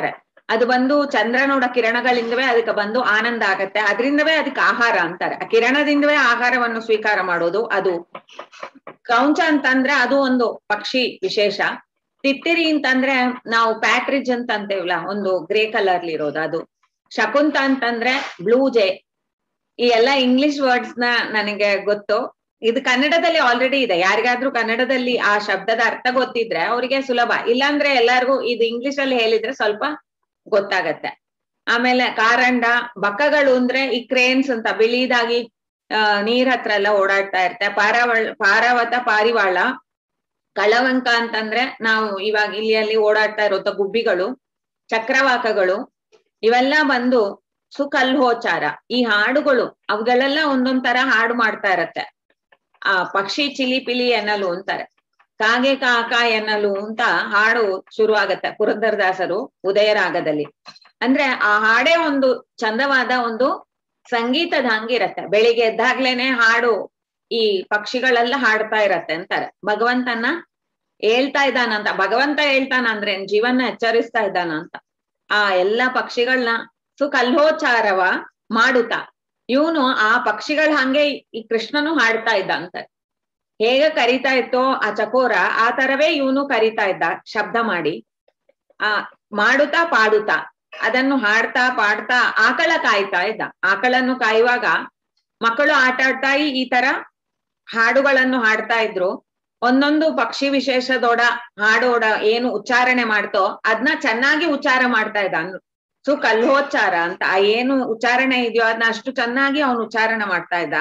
ಅದು ಬಂದು ಚಂದ್ರ ನೋಡ ಕಿರಣಗಳಿಂದವೇ ಅದಕ್ಕೆ ಬಂದು ಆನಂದ ಆಗತ್ತೆ ಅದರಿಂದವೇ ಅದಕ್ಕೆ ಆಹಾರ ಅಂತಾರೆ ಆ ಕಿರಣದಿಂದವೇ ಆಹಾರವನ್ನು ಸ್ವೀಕಾರ ಮಾಡೋದು ಅದು ಕೌಂಚ ಅಂತಂದ್ರೆ ಅದು ಒಂದು ಪಕ್ಷಿ ವಿಶೇಷ ತಿತ್ತಿರಿ ಅಂತಂದ್ರೆ ನಾವು ಪ್ಯಾಟ್ರಿಜ್ ಅಂತ ಅಂತೇವಲ್ಲ ಒಂದು ಗ್ರೇ ಕಲರ್ ಇರೋದು ಅದು ಶಕುಂತ ಅಂತಂದ್ರೆ ಬ್ಲೂ ಜೇ ಈ ಎಲ್ಲಾ ಇಂಗ್ಲಿಷ್ ವರ್ಡ್ಸ್ ನ ನನಗೆ ಗೊತ್ತು ಇದು ಕನ್ನಡದಲ್ಲಿ ಆಲ್ರೆಡಿ ಇದೆ ಯಾರಿಗಾದ್ರೂ ಕನ್ನಡದಲ್ಲಿ ಆ ಶಬ್ದದ ಅರ್ಥ ಗೊತ್ತಿದ್ರೆ ಅವರಿಗೆ ಸುಲಭ ಇಲ್ಲಾಂದ್ರೆ ಎಲ್ಲಾರ್ಗೂ ಇದು ಇಂಗ್ಲಿಷ್ ಅಲ್ಲಿ ಹೇಳಿದ್ರೆ ಸ್ವಲ್ಪ ಗೊತ್ತಾಗತ್ತೆ ಆಮೇಲೆ ಕಾರಂಡ ಬಕ್ಕಗಳು ಅಂದ್ರೆ ಈ ಕ್ರೇನ್ಸ್ ಅಂತ ಬಿಳಿದಾಗಿ ಆ ನೀರ್ ಹತ್ರ ಎಲ್ಲ ಓಡಾಡ್ತಾ ಇರ್ತೆ ಪಾರಾವಳ ಪಾರಾವತ ಪಾರಿವಾಳ ಕಳವಂಕ ಅಂತಂದ್ರೆ ನಾವು ಇವಾಗ ಇಲ್ಲಿ ಅಲ್ಲಿ ಓಡಾಡ್ತಾ ಇರೋ ಗುಬ್ಬಿಗಳು ಚಕ್ರವಾಕಗಳು ಇವೆಲ್ಲ ಬಂದು ಸುಕಲ್ಹೋಚಾರ ಈ ಹಾಡುಗಳು ಅವುಗಳೆಲ್ಲ ಒಂದೊಂದ್ ತರ ಹಾಡು ಮಾಡ್ತಾ ಇರತ್ತೆ ಆ ಪಕ್ಷಿ ಚಿಲಿ ಪಿಲಿ ಎನ್ನಲು ಅಂತಾರೆ ಕಾಗೆ ಕಾಕ ಎನ್ನಲು ಅಂತ ಹಾಡು ಶುರು ಆಗತ್ತೆ ಪುರಂದರದಾಸರು ಉದಯರಾಗದಲ್ಲಿ ಅಂದ್ರೆ ಆ ಹಾಡೇ ಒಂದು ಚಂದವಾದ ಒಂದು ಸಂಗೀತದ ಹಂಗಿರತ್ತೆ ಬೆಳಿಗ್ಗೆ ಎದ್ದಾಗ್ಲೇನೆ ಹಾಡು ಈ ಪಕ್ಷಿಗಳೆಲ್ಲ ಹಾಡ್ತಾ ಇರತ್ತೆ ಅಂತಾರೆ ಭಗವಂತನ ಹೇಳ್ತಾ ಇದ್ದಾನಂತ ಭಗವಂತ ಹೇಳ್ತಾನ ಅಂದ್ರೆ ಜೀವನ ಎಚ್ಚರಿಸ್ತಾ ಇದ್ದಾನ ಅಂತ ಆ ಎಲ್ಲಾ ಪಕ್ಷಿಗಳನ್ನ ಸುಕಲ್ಹೋಚಾರವ ಮಾಡುತ್ತಾ ಇವನು ಆ ಪಕ್ಷಿಗಳ ಹಂಗೆ ಈ ಕೃಷ್ಣನು ಹಾಡ್ತಾ ಇದ್ದ ಅಂತ ಹೇಗೆ ಕರಿತಾ ಇತ್ತೋ ಆ ಚಕೋರ ಆ ತರವೇ ಇವನು ಕರಿತಾ ಇದ್ದ ಶಬ್ದ ಮಾಡಿ ಆ ಮಾಡುತ್ತಾ ಪಾಡುತ್ತಾ ಅದನ್ನು ಹಾಡ್ತಾ ಪಾಡ್ತಾ ಆಕಳ ಕಾಯ್ತಾ ಇದ್ದ ಆಕಳನ್ನು ಕಾಯುವಾಗ ಮಕ್ಕಳು ಆಟ ಆಡ್ತಾ ಈ ತರ ಹಾಡುಗಳನ್ನು ಹಾಡ್ತಾ ಇದ್ರು ಒಂದೊಂದು ಪಕ್ಷಿ ವಿಶೇಷದೋಡ ಹಾಡೋಡ ಏನು ಉಚ್ಚಾರಣೆ ಮಾಡ್ತೋ ಅದನ್ನ ಚೆನ್ನಾಗಿ ಉಚ್ಚಾರ ಮಾಡ್ತಾ ಇದ್ದ ಅನ್ನು ಸೊ ಕಲ್ಹೋಚ್ಚಾರ ಅಂತ ಆ ಏನು ಉಚ್ಚಾರಣೆ ಇದೆಯೋ ಅದನ್ನ ಅಷ್ಟು ಚೆನ್ನಾಗಿ ಅವನು ಉಚ್ಚಾರಣೆ ಮಾಡ್ತಾ ಇದ್ದ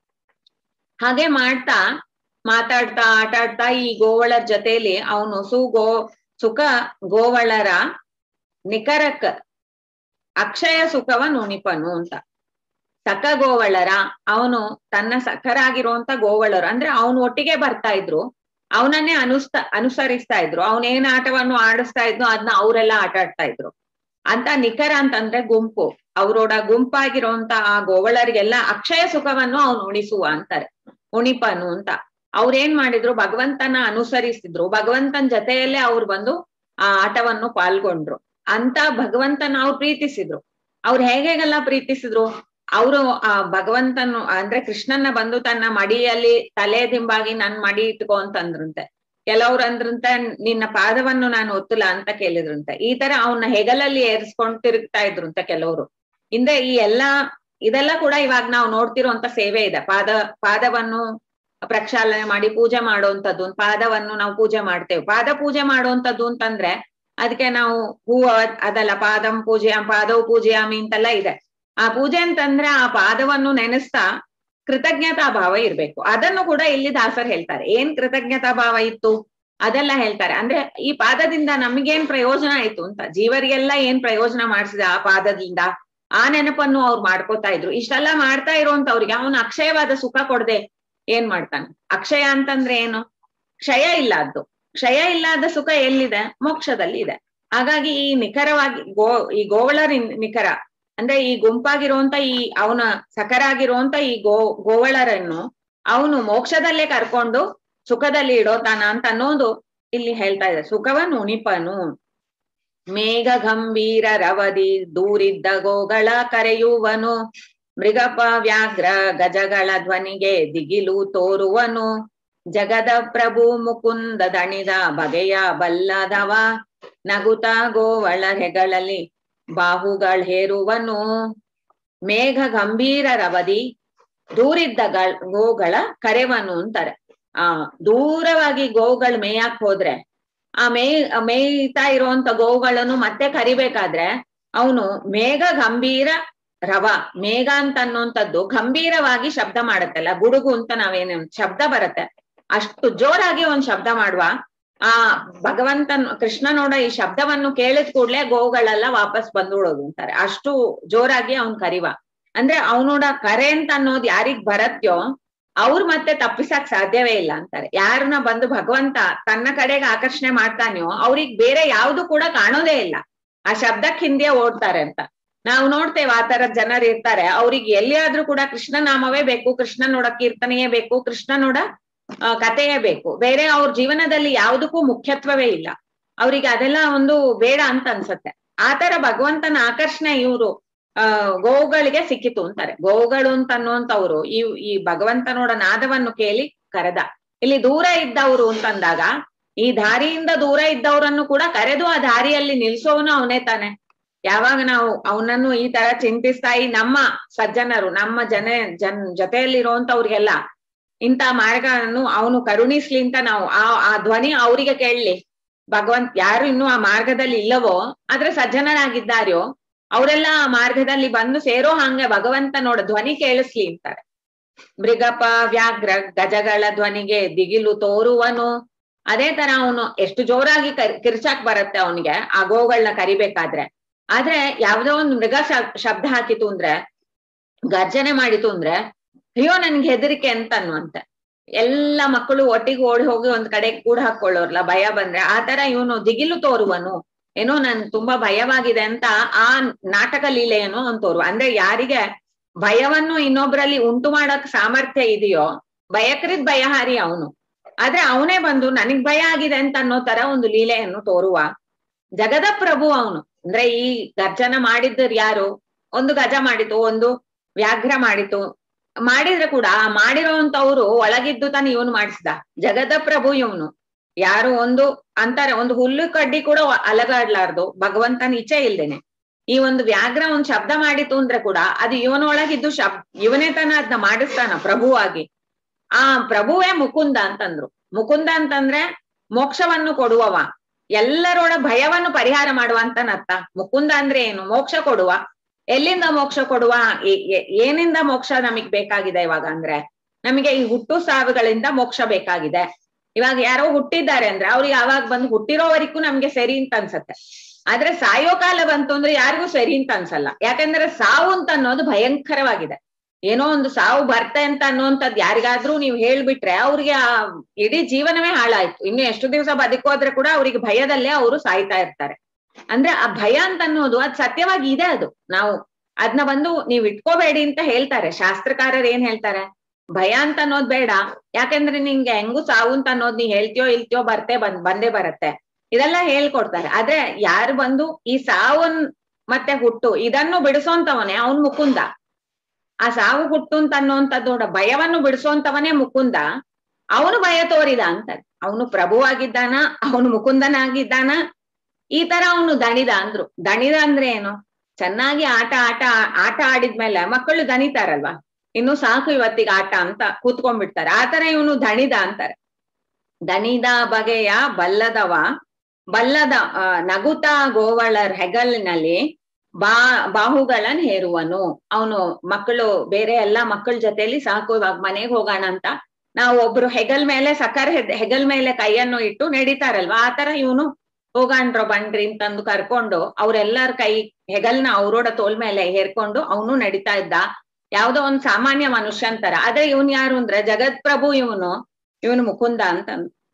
ಹಾಗೆ ಮಾಡ್ತಾ ಮಾತಾಡ್ತಾ ಆಟ ಆಡ್ತಾ ಈ ಗೋವಳರ ಜೊತೆಲಿ ಅವನು ಸುಗೋ ಸುಖ ಗೋವಳರ ನಿಖರಕ್ ಅಕ್ಷಯ ಸುಖವ ನುಣಿಪನು ಅಂತ ಸಖ ಗೋವಳರ ಅವನು ತನ್ನ ಸಖರಾಗಿರುವಂತ ಗೋವಳರು ಅಂದ್ರೆ ಅವನು ಒಟ್ಟಿಗೆ ಬರ್ತಾ ಇದ್ರು ಅವನನ್ನೇ ಅನುಸ್ತಾ ಅನುಸರಿಸ್ತಾ ಇದ್ರು ಅವನೇನ್ ಆಟವನ್ನು ಆಡಿಸ್ತಾ ಇದ್ನೋ ಅದನ್ನ ಅವರೆಲ್ಲ ಆಟ ಆಡ್ತಾ ಇದ್ರು ಅಂತ ನಿಖರ ಅಂತಂದ್ರೆ ಗುಂಪು ಅವರೋಡ ಗುಂಪಾಗಿರುವಂತ ಆ ಗೋವಳರಿಗೆಲ್ಲ ಅಕ್ಷಯ ಸುಖವನ್ನು ಅವನು ಉಣಿಸುವ ಅಂತಾರೆ ಉಣಿಪನು ಅಂತ ಅವ್ರೇನ್ ಮಾಡಿದ್ರು ಭಗವಂತನ ಅನುಸರಿಸಿದ್ರು ಭಗವಂತನ ಜೊತೆಯಲ್ಲೇ ಅವ್ರು ಬಂದು ಆ ಆಟವನ್ನು ಪಾಲ್ಗೊಂಡ್ರು ಅಂತ ಭಗವಂತನ ಅವ್ರು ಪ್ರೀತಿಸಿದ್ರು ಅವ್ರು ಹೇಗೆಲ್ಲ ಪ್ರೀತಿಸಿದ್ರು ಅವರು ಆ ಭಗವಂತನು ಅಂದ್ರೆ ಕೃಷ್ಣನ ಬಂದು ತನ್ನ ಮಡಿಯಲ್ಲಿ ತಲೆ ದಿಂಬಾಗಿ ನನ್ ಮಡಿ ಇಟ್ಕೋ ಅಂತಂದ್ರಂತೆ ಕೆಲವ್ರು ಅಂದ್ರಂತೆ ನಿನ್ನ ಪಾದವನ್ನು ನಾನು ಒತ್ತಲ ಅಂತ ಕೇಳಿದ್ರಂತೆ ಈ ತರ ಅವನ್ನ ಹೆಗಲಲ್ಲಿ ಏರ್ಸ್ಕೊಂಡ್ ತಿರುಗ್ತಾ ಇದ್ರಂತೆ ಕೆಲವರು ಹಿಂದೆ ಈ ಎಲ್ಲಾ ಇದೆಲ್ಲ ಕೂಡ ಇವಾಗ ನಾವು ನೋಡ್ತಿರೋಂತ ಸೇವೆ ಇದೆ ಪಾದ ಪಾದವನ್ನು ಪ್ರಕ್ಷಾಲನೆ ಮಾಡಿ ಪೂಜೆ ಮಾಡುವಂತದ್ದು ಪಾದವನ್ನು ನಾವು ಪೂಜೆ ಮಾಡ್ತೇವೆ ಪಾದ ಪೂಜೆ ಮಾಡುವಂತದ್ದು ಅಂತಂದ್ರೆ ಅದಕ್ಕೆ ನಾವು ಹೂವ ಅದಲ್ಲ ಪಾದಂ ಪೂಜೆ ಪಾದವು ಪೂಜೆಯಾಮಿ ಅಂತೆಲ್ಲ ಇದೆ ಆ ಪೂಜೆ ಅಂತಂದ್ರೆ ಆ ಪಾದವನ್ನು ನೆನೆಸ್ತಾ ಕೃತಜ್ಞತಾ ಭಾವ ಇರ್ಬೇಕು ಅದನ್ನು ಕೂಡ ಇಲ್ಲಿ ದಾಸರ್ ಹೇಳ್ತಾರೆ ಏನ್ ಕೃತಜ್ಞತಾ ಭಾವ ಇತ್ತು ಅದೆಲ್ಲ ಹೇಳ್ತಾರೆ ಅಂದ್ರೆ ಈ ಪಾದದಿಂದ ನಮ್ಗೇನ್ ಪ್ರಯೋಜನ ಆಯ್ತು ಅಂತ ಜೀವರಿಗೆಲ್ಲ ಏನ್ ಪ್ರಯೋಜನ ಮಾಡಿಸಿದ ಆ ಪಾದದಿಂದ ಆ ನೆನಪನ್ನು ಅವ್ರು ಮಾಡ್ಕೋತಾ ಇದ್ರು ಇಷ್ಟೆಲ್ಲ ಮಾಡ್ತಾ ಇರುವಂತವ್ರಿಗೆ ಅವನು ಅಕ್ಷಯವಾದ ಸುಖ ಕೊಡದೆ ಏನ್ ಮಾಡ್ತಾನೆ ಅಕ್ಷಯ ಅಂತಂದ್ರೆ ಏನು ಕ್ಷಯ ಇಲ್ಲದ್ದು ಕ್ಷಯ ಇಲ್ಲದ ಸುಖ ಎಲ್ಲಿದೆ ಮೋಕ್ಷದಲ್ಲಿ ಇದೆ ಹಾಗಾಗಿ ಈ ನಿಖರವಾಗಿ ಗೋ ಈ ಗೋವಳರ ನಿಖರ ಅಂದ್ರೆ ಈ ಗುಂಪಾಗಿರುವಂತ ಈ ಅವನ ಸಖರಾಗಿರುವಂತ ಈ ಗೋ ಗೋವಳರನ್ನು ಅವನು ಮೋಕ್ಷದಲ್ಲೇ ಕರ್ಕೊಂಡು ಸುಖದಲ್ಲಿ ಇಡೋತಾನ ಅಂತ ಅನ್ನೋದು ಇಲ್ಲಿ ಹೇಳ್ತಾ ಇದೆ ಸುಖವನ್ನು ಉಣಿಪನು ಮೇಘ ಗಂಭೀರ ರವದಿ ದೂರಿದ್ದ ಗೋಗಳ ಕರೆಯುವನು ಮೃಗಪ ವ್ಯಾಘ್ರ ಗಜಗಳ ಧ್ವನಿಗೆ ದಿಗಿಲು ತೋರುವನು ಜಗದ ಪ್ರಭು ಮುಕುಂದ ದಣಿದ ಬಗೆಯ ಬಲ್ಲದವ ನಗುತ ಗೋವಳ ಹೆಗಳಲ್ಲಿ ಬಾಹುಗಳ್ ಹೇರುವನು ಮೇಘ ಗಂಭೀರ ರವದಿ ದೂರಿದ್ದ ಗೋಗಳ ಕರೆವನು ಅಂತಾರೆ ಆ ದೂರವಾಗಿ ಗೋಗಳು ಮೇಯಕ್ ಹೋದ್ರೆ ಆ ಮೇಯ್ ಮೇಯ್ತಾ ಇರುವಂತ ಗೋವುಗಳನ್ನು ಮತ್ತೆ ಕರಿಬೇಕಾದ್ರೆ ಅವನು ಮೇಘ ಗಂಭೀರ ರವ ಮೇಘ ಅಂತ ಅನ್ನುವಂಥದ್ದು ಗಂಭೀರವಾಗಿ ಶಬ್ದ ಮಾಡತ್ತಲ್ಲ ಗುಡುಗು ಅಂತ ನಾವೇನು ಶಬ್ದ ಬರತ್ತೆ ಅಷ್ಟು ಜೋರಾಗಿ ಒಂದ್ ಶಬ್ದ ಮಾಡುವ ಆ ಭಗವಂತನ್ ಕೃಷ್ಣನೋಡ ಈ ಶಬ್ದವನ್ನು ಕೇಳಿದ ಕೂಡ್ಲೆ ಗೋವುಗಳೆಲ್ಲ ವಾಪಸ್ ಬಂದ್ಬಿಡೋದು ಅಂತಾರೆ ಅಷ್ಟು ಜೋರಾಗಿ ಅವನ್ ಕರಿವ ಅಂದ್ರೆ ಅವನೋಡ ಕರೆ ಅಂತ ಅನ್ನೋದು ಯಾರಿಗ್ ಬರತ್ಯೋ ಅವ್ರು ಮತ್ತೆ ತಪ್ಪಿಸಕ್ ಸಾಧ್ಯವೇ ಇಲ್ಲ ಅಂತಾರೆ ಯಾರನ್ನ ಬಂದು ಭಗವಂತ ತನ್ನ ಕಡೆಗೆ ಆಕರ್ಷಣೆ ಮಾಡ್ತಾನೆಯೋ ಅವ್ರಿಗೆ ಬೇರೆ ಯಾವ್ದು ಕೂಡ ಕಾಣೋದೇ ಇಲ್ಲ ಆ ಶಬ್ದಕ್ ಹಿಂದೆ ಓಡ್ತಾರೆ ಅಂತ ನಾವು ನೋಡ್ತೇವೆ ಆ ತರ ಜನರು ಇರ್ತಾರೆ ಅವ್ರಿಗೆ ಎಲ್ಲಿಯಾದ್ರೂ ಕೂಡ ಕೃಷ್ಣ ನಾಮವೇ ಬೇಕು ಕೃಷ್ಣ ನೋಡ ಕೀರ್ತನೆಯೇ ಬೇಕು ಕೃಷ್ಣ ನೋಡ ಕಥೆಯೇ ಬೇಕು ಬೇರೆ ಅವ್ರ ಜೀವನದಲ್ಲಿ ಯಾವುದಕ್ಕೂ ಮುಖ್ಯತ್ವವೇ ಇಲ್ಲ ಅವ್ರಿಗೆ ಅದೆಲ್ಲ ಒಂದು ಬೇಡ ಅಂತ ಅನ್ಸತ್ತೆ ಆತರ ಭಗವಂತನ ಆಕರ್ಷಣೆ ಇವರು ಆ ಗೋವುಗಳಿಗೆ ಸಿಕ್ಕಿತು ಅಂತಾರೆ ಗೋವುಗಳು ಅಂತ ಅನ್ನುವಂತವ್ರು ಈ ಈ ಭಗವಂತನೋಡ ನಾದವನ್ನು ಕೇಳಿ ಕರೆದ ಇಲ್ಲಿ ದೂರ ಇದ್ದವರು ಅಂತಂದಾಗ ಈ ದಾರಿಯಿಂದ ದೂರ ಇದ್ದವರನ್ನು ಕೂಡ ಕರೆದು ಆ ದಾರಿಯಲ್ಲಿ ನಿಲ್ಸೋವನು ಅವನೇ ತಾನೆ ಯಾವಾಗ ನಾವು ಅವನನ್ನು ಈ ತರ ಚಿಂತಿಸ್ತಾ ಈ ನಮ್ಮ ಸಜ್ಜನರು ನಮ್ಮ ಜನ ಜನ್ ಜೊತೆಯಲ್ಲಿರುವಂತವ್ರಿಗೆಲ್ಲ ಇಂಥ ಮಾರ್ಗವನ್ನು ಅವನು ಕರುಣಿಸ್ಲಿ ಅಂತ ನಾವು ಆ ಆ ಧ್ವನಿ ಅವರಿಗೆ ಕೇಳಲಿ ಭಗವಂತ್ ಯಾರು ಇನ್ನು ಆ ಮಾರ್ಗದಲ್ಲಿ ಇಲ್ಲವೋ ಆದ್ರೆ ಸಜ್ಜನರಾಗಿದ್ದಾರೋ ಅವರೆಲ್ಲ ಆ ಮಾರ್ಗದಲ್ಲಿ ಬಂದು ಸೇರೋ ಹಂಗೆ ಭಗವಂತ ನೋಡ ಧ್ವನಿ ಕೇಳಿಸ್ಲಿ ಅಂತಾರೆ ಮೃಗಪ ವ್ಯಾಘ್ರ ಗಜಗಳ ಧ್ವನಿಗೆ ದಿಗಿಲು ತೋರುವನು ಅದೇ ತರ ಅವನು ಎಷ್ಟು ಜೋರಾಗಿ ಕಿರ್ಚಾಕ್ ಬರುತ್ತೆ ಅವನಿಗೆ ಆ ಗೋಗಳನ್ನ ಕರಿಬೇಕಾದ್ರೆ ಆದ್ರೆ ಯಾವ್ದೋ ಒಂದು ಮೃಗ ಶಬ್ದ ಹಾಕಿತು ಅಂದ್ರೆ ಗರ್ಜನೆ ಮಾಡಿತು ಅಂದ್ರೆ ಅಯ್ಯೋ ನನ್ಗೆ ಹೆದರಿಕೆ ಅಂತ ಅನ್ನುವಂತೆ ಎಲ್ಲ ಮಕ್ಕಳು ಒಟ್ಟಿಗೆ ಓಡಿ ಹೋಗಿ ಒಂದ್ ಕಡೆ ಕೂಡ ಹಾಕೊಳ್ಳೋರ್ಲ ಭಯ ಬಂದ್ರೆ ಆ ತರ ಇವನು ದಿಗಿಲು ತೋರುವನು ಏನೋ ನನ್ ತುಂಬಾ ಭಯವಾಗಿದೆ ಅಂತ ಆ ನಾಟಕ ಲೀಲೆಯನ್ನು ಅವ್ನು ತೋರುವ ಅಂದ್ರೆ ಯಾರಿಗೆ ಭಯವನ್ನು ಇನ್ನೊಬ್ರಲ್ಲಿ ಉಂಟು ಮಾಡಕ್ ಸಾಮರ್ಥ್ಯ ಇದೆಯೋ ಭಯಕರಿದ್ ಭಯಹಾರಿ ಅವನು ಆದ್ರೆ ಅವನೇ ಬಂದು ನನಗ್ ಭಯ ಆಗಿದೆ ಅಂತ ಅನ್ನೋ ತರ ಒಂದು ಲೀಲೆಯನ್ನು ತೋರುವ ಜಗದ ಪ್ರಭು ಅವನು ಅಂದ್ರೆ ಈ ಗರ್ಜನ ಮಾಡಿದ್ದರ್ ಯಾರು ಒಂದು ಗಜ ಮಾಡಿತು ಒಂದು ವ್ಯಾಘ್ರ ಮಾಡಿತು ಮಾಡಿದ್ರೆ ಕೂಡ ಆ ಮಾಡಿರೋಂತವ್ರು ಒಳಗಿದ್ದು ತಾನು ಇವನು ಮಾಡಿಸಿದ ಜಗದ ಪ್ರಭು ಇವನು ಯಾರು ಒಂದು ಅಂತಾರೆ ಒಂದು ಹುಲ್ಲು ಕಡ್ಡಿ ಕೂಡ ಅಲಗಾಡ್ಲಾರ್ದು ಭಗವಂತನ ಇಚ್ಛೆ ಇಲ್ದೇನೆ ಈ ಒಂದು ವ್ಯಾಘ್ರ ಒಂದ್ ಶಬ್ದ ಮಾಡಿತು ಅಂದ್ರೆ ಕೂಡ ಅದು ಇವನೊಳಗಿದ್ದು ಶಬ್ ಇವನೇ ತಾನ ಅದನ್ನ ಮಾಡಿಸ್ತಾನ ಪ್ರಭುವಾಗಿ ಆ ಪ್ರಭುವೇ ಮುಕುಂದ ಅಂತಂದ್ರು ಮುಕುಂದ ಅಂತಂದ್ರೆ ಮೋಕ್ಷವನ್ನು ಕೊಡುವವ ಎಲ್ಲರೋಡ ಭಯವನ್ನು ಪರಿಹಾರ ಮಾಡುವ ಅಂತನರ್ಥ ಮುಕುಂದ ಅಂದ್ರೆ ಏನು ಮೋಕ್ಷ ಕೊಡುವ ಎಲ್ಲಿಂದ ಮೋಕ್ಷ ಕೊಡುವ ಏನಿಂದ ಮೋಕ್ಷ ನಮಗ್ ಬೇಕಾಗಿದೆ ಇವಾಗ ಅಂದ್ರೆ ನಮಗೆ ಈ ಹುಟ್ಟು ಸಾವಿಗಳಿಂದ ಮೋಕ್ಷ ಬೇಕಾಗಿದೆ ಇವಾಗ ಯಾರೋ ಹುಟ್ಟಿದ್ದಾರೆ ಅಂದ್ರೆ ಅವ್ರಿಗೆ ಯಾವಾಗ ಬಂದು ಹುಟ್ಟಿರೋವರೆಗೂ ನಮ್ಗೆ ಸರಿ ಅಂತ ಅನ್ಸತ್ತೆ ಆದ್ರೆ ಸಾಯೋ ಕಾಲ ಬಂತು ಅಂದ್ರೆ ಯಾರಿಗೂ ಸರಿ ಅಂತ ಅನ್ಸಲ್ಲ ಯಾಕಂದ್ರೆ ಸಾವು ಅಂತ ಅನ್ನೋದು ಭಯಂಕರವಾಗಿದೆ ಏನೋ ಒಂದು ಸಾವು ಬರ್ತೆ ಅಂತ ಅನ್ನುವಂಥದ್ ಯಾರಿಗಾದ್ರೂ ನೀವು ಹೇಳ್ಬಿಟ್ರೆ ಅವ್ರಿಗೆ ಆ ಇಡೀ ಜೀವನವೇ ಹಾಳಾಯ್ತು ಇನ್ನು ಎಷ್ಟು ದಿವಸ ಬದುಕೋದ್ರೆ ಕೂಡ ಅವ್ರಿಗೆ ಭಯದಲ್ಲೇ ಅವರು ಸಾಯ್ತಾ ಇರ್ತಾರೆ ಅಂದ್ರೆ ಆ ಭಯ ಅಂತ ಅನ್ನೋದು ಅದ್ ಸತ್ಯವಾಗಿ ಇದೆ ಅದು ನಾವು ಅದನ್ನ ಬಂದು ನೀವ್ ಇಟ್ಕೋಬೇಡಿ ಅಂತ ಹೇಳ್ತಾರೆ ಶಾಸ್ತ್ರಕಾರರು ಏನ್ ಹೇಳ್ತಾರೆ ಭಯ ಅಂತ ಅನ್ನೋದ್ ಬೇಡ ಯಾಕಂದ್ರೆ ನಿಂಗೆ ಹೆಂಗು ಸಾವು ಅಂತ ಅನ್ನೋದ್ ನೀ ಹೇಳ್ತೀಯೋ ಇಲ್ತೀಯೋ ಬರ್ತೆ ಬಂದ್ ಬಂದೇ ಬರತ್ತೆ ಇದೆಲ್ಲ ಹೇಳ್ಕೊಡ್ತಾರೆ ಆದ್ರೆ ಯಾರು ಬಂದು ಈ ಸಾವನ್ ಮತ್ತೆ ಹುಟ್ಟು ಇದನ್ನು ಬಿಡಿಸೋಂತವನೇ ಅವನ್ ಮುಕುಂದ ಆ ಸಾವು ಹುಟ್ಟು ಅಂತ ಅನ್ನೋಂಥದ್ದು ಭಯವನ್ನು ಬಿಡಿಸೋಂತವನೇ ಮುಕುಂದ ಅವನು ಭಯ ತೋರಿದ ಅಂತ ಅವನು ಪ್ರಭುವಾಗಿದ್ದಾನ ಅವನು ಮುಕುಂದನಾಗಿದ್ದಾನ ಈ ತರ ಅವನು ದಣಿದ ಅಂದ್ರು ದಣಿದ ಅಂದ್ರೆ ಏನು ಚೆನ್ನಾಗಿ ಆಟ ಆಟ ಆಟ ಆಡಿದ್ಮೇಲೆ ಮಕ್ಕಳು ದಣಿತಾರಲ್ವಾ ಇನ್ನು ಸಾಕು ಇವತ್ತಿಗೆ ಆಟ ಅಂತ ಕೂತ್ಕೊಂಡ್ಬಿಡ್ತಾರೆ ಆತರ ಇವನು ದಣಿದ ಅಂತಾರೆ ದಣಿದ ಬಗೆಯ ಬಲ್ಲದವ ಬಲ್ಲದ ನಗುತ ಗೋವಳರ್ ಹೆಗಲಿನಲ್ಲಿ ಬಾ ಬಾಹುಗಳನ್ ಹೇರುವನು ಅವನು ಮಕ್ಕಳು ಬೇರೆ ಎಲ್ಲಾ ಮಕ್ಕಳ ಜೊತೆಲಿ ಸಾಕು ಇವಾಗ ಮನೆಗೆ ಹೋಗೋಣ ಅಂತ ನಾವು ಒಬ್ರು ಹೆಗಲ್ ಮೇಲೆ ಸಕರ್ ಹೆಗಲ್ ಮೇಲೆ ಕೈಯನ್ನು ಇಟ್ಟು ನಡೀತಾರಲ್ವಾ ಆತರ ಇವನು ಹೋಗಾಣ್ರೋ ಬನ್ರಿ ಅಂತಂದು ಕರ್ಕೊಂಡು ಅವ್ರೆಲ್ಲರ ಕೈ ಹೆಗಲ್ನ ಅವ್ರೋಡ ತೋಲ್ ಮೇಲೆ ಹೇರ್ಕೊಂಡು ಅವನು ನಡೀತಾ ಇದ್ದ ಯಾವ್ದೋ ಒಂದ್ ಸಾಮಾನ್ಯ ಮನುಷ್ಯನ್ ತರ ಆದ್ರೆ ಇವನ್ ಯಾರು ಅಂದ್ರೆ ಜಗತ್ ಪ್ರಭು ಇವನು ಇವನು ಮುಕುಂದ ಅಂತ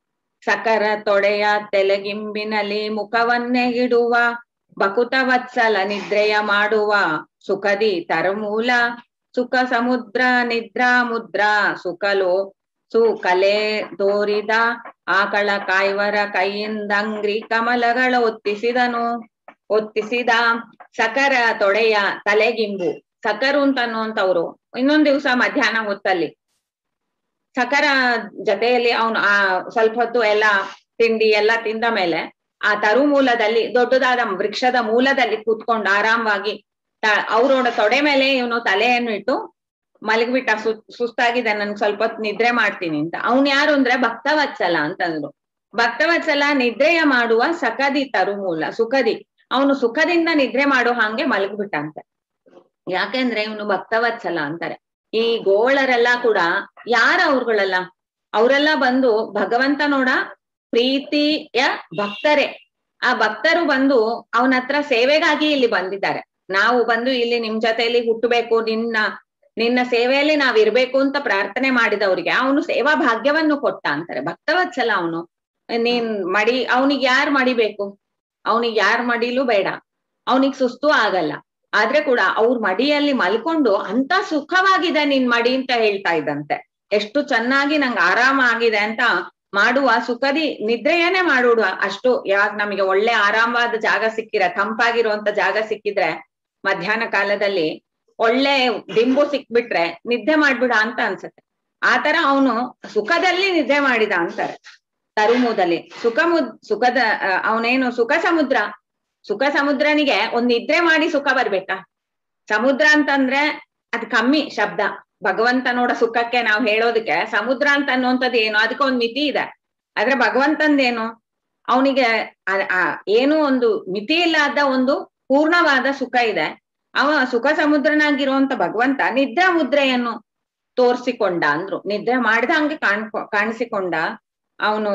ಸಕರ ತೊಡೆಯ ತೆಲಗಿಂಬಿನಲ್ಲಿ ಮುಖವನ್ನೇ ಇಡುವ ಬಕುತ ವತ್ಸಲ ನಿದ್ರೆಯ ಮಾಡುವ ಸುಖದಿ ತರಮೂಲ ಸುಖ ಸಮುದ್ರ ನಿದ್ರಾ ಮುದ್ರಾ ಸುಖಲು ಸುಕಲೆ ತೋರಿದ ಆಕಳ ಕಾಯ್ವರ ಕೈಯಿಂದಂಗ್ರಿ ಕಮಲಗಳ ಒತ್ತಿಸಿದನು ಒತ್ತಿಸಿದ ಸಕರ ತೊಡೆಯ ತಲೆಗಿಂಬು ಸಕರು ಅಂತ ಅನ್ನುವಂಥವ್ರು ಇನ್ನೊಂದ್ ದಿವ್ಸ ಮಧ್ಯಾಹ್ನ ಹೊತ್ತಲ್ಲಿ ಸಕರ ಜೊತೆಯಲ್ಲಿ ಅವನು ಆ ಸ್ವಲ್ಪ ಹೊತ್ತು ಎಲ್ಲ ತಿಂಡಿ ಎಲ್ಲ ತಿಂದ ಮೇಲೆ ಆ ತರು ಮೂಲದಲ್ಲಿ ದೊಡ್ಡದಾದ ವೃಕ್ಷದ ಮೂಲದಲ್ಲಿ ಕೂತ್ಕೊಂಡು ಆರಾಮವಾಗಿ ಅವ್ರೋಡ ತೊಡೆ ಮೇಲೆ ಇವನು ತಲೆಯನ್ನು ಇಟ್ಟು ಮಲಗ್ಬಿಟ್ಟ ಸು ಸುಸ್ತಾಗಿದೆ ನನ್ಗೆ ಸ್ವಲ್ಪ ಹೊತ್ತು ನಿದ್ರೆ ಮಾಡ್ತೀನಿ ಅಂತ ಅವ್ನ್ ಯಾರು ಅಂದ್ರೆ ಭಕ್ತವತ್ಸಲ ಅಂತಂದ್ರು ಭಕ್ತವತ್ಸಲ ನಿದ್ರೆಯ ಮಾಡುವ ಸಕದಿ ತರುಮೂಲ ಸುಖದಿ ಅವನು ಸುಖದಿಂದ ನಿದ್ರೆ ಮಾಡೋ ಹಂಗೆ ಮಲಗ್ಬಿಟ್ಟಂತೆ ಯಾಕೆಂದ್ರೆ ಇವನು ಭಕ್ತವತ್ಸಲ ಅಂತಾರೆ ಈ ಗೋಳರೆಲ್ಲ ಕೂಡ ಯಾರ ಅವ್ರುಗಳೆಲ್ಲ ಅವರೆಲ್ಲ ಬಂದು ಭಗವಂತನೋಡ ಪ್ರೀತಿಯ ಭಕ್ತರೇ ಆ ಭಕ್ತರು ಬಂದು ಅವನ ಹತ್ರ ಸೇವೆಗಾಗಿ ಇಲ್ಲಿ ಬಂದಿದ್ದಾರೆ ನಾವು ಬಂದು ಇಲ್ಲಿ ನಿಮ್ ಜೊತೆಯಲ್ಲಿ ಹುಟ್ಟಬೇಕು ನಿನ್ನ ನಿನ್ನ ಸೇವೆಯಲ್ಲಿ ನಾವ್ ಇರ್ಬೇಕು ಅಂತ ಪ್ರಾರ್ಥನೆ ಮಾಡಿದವ್ರಿಗೆ ಅವನು ಸೇವಾ ಭಾಗ್ಯವನ್ನು ಕೊಟ್ಟ ಅಂತಾರೆ ಭಕ್ತವತ್ಸಲ ಅವನು ನೀನ್ ಮಡಿ ಅವನಿಗೆ ಯಾರ್ ಮಡಿಬೇಕು ಅವನಿಗೆ ಯಾರ್ ಮಡಿಲೂ ಬೇಡ ಅವನಿಗೆ ಸುಸ್ತು ಆಗಲ್ಲ ಆದ್ರೆ ಕೂಡ ಅವ್ರ ಮಡಿಯಲ್ಲಿ ಮಲ್ಕೊಂಡು ಅಂತ ಸುಖವಾಗಿದೆ ನಿನ್ ಮಡಿ ಅಂತ ಹೇಳ್ತಾ ಇದ್ದಂತೆ ಎಷ್ಟು ಚೆನ್ನಾಗಿ ನಂಗೆ ಆರಾಮ ಆಗಿದೆ ಅಂತ ಮಾಡುವ ಸುಖದಿ ನಿದ್ರೆಯನ್ನೇ ಮಾಡುವ ಅಷ್ಟು ಯಾವಾಗ ನಮಗೆ ಒಳ್ಳೆ ಆರಾಮವಾದ ಜಾಗ ಸಿಕ್ಕಿರ ತಂಪಾಗಿರುವಂತ ಜಾಗ ಸಿಕ್ಕಿದ್ರೆ ಮಧ್ಯಾಹ್ನ ಕಾಲದಲ್ಲಿ ಒಳ್ಳೆ ದಿಂಬು ಸಿಕ್ಬಿಟ್ರೆ ನಿದ್ದೆ ಮಾಡ್ಬಿಡ ಅಂತ ಅನ್ಸತ್ತೆ ಆತರ ಅವನು ಸುಖದಲ್ಲಿ ನಿದ್ದೆ ಮಾಡಿದ ಅಂತಾರೆ ತರುಮುದಲ್ಲಿ ಸುಖ ಮುದ್ ಸುಖದ ಅವನೇನು ಸುಖ ಸಮುದ್ರ ಸುಖ ಸಮುದ್ರನಿಗೆ ಒಂದ್ ನಿದ್ರೆ ಮಾಡಿ ಸುಖ ಬರ್ಬೇಕಾ ಸಮುದ್ರ ಅಂತಂದ್ರೆ ಅದ್ ಕಮ್ಮಿ ಶಬ್ದ ಭಗವಂತ ನೋಡ ಸುಖಕ್ಕೆ ನಾವು ಹೇಳೋದಕ್ಕೆ ಸಮುದ್ರ ಅಂತ ಅನ್ನುವಂಥದ್ದು ಏನು ಅದಕ್ಕೆ ಒಂದ್ ಮಿತಿ ಇದೆ ಆದ್ರೆ ಭಗವಂತಂದೇನು ಅವನಿಗೆ ಏನು ಒಂದು ಮಿತಿ ಇಲ್ಲದ ಒಂದು ಪೂರ್ಣವಾದ ಸುಖ ಇದೆ ಅವ ಸುಖ ಸಮುದ್ರನಾಗಿರುವಂತ ಭಗವಂತ ನಿದ್ರಾ ಮುದ್ರೆಯನ್ನು ತೋರ್ಸಿಕೊಂಡ ಅಂದ್ರು ನಿದ್ರೆ ಮಾಡಿದಂಗೆ ಕಾಣ್ಕೊ ಕಾಣಿಸಿಕೊಂಡ ಅವನು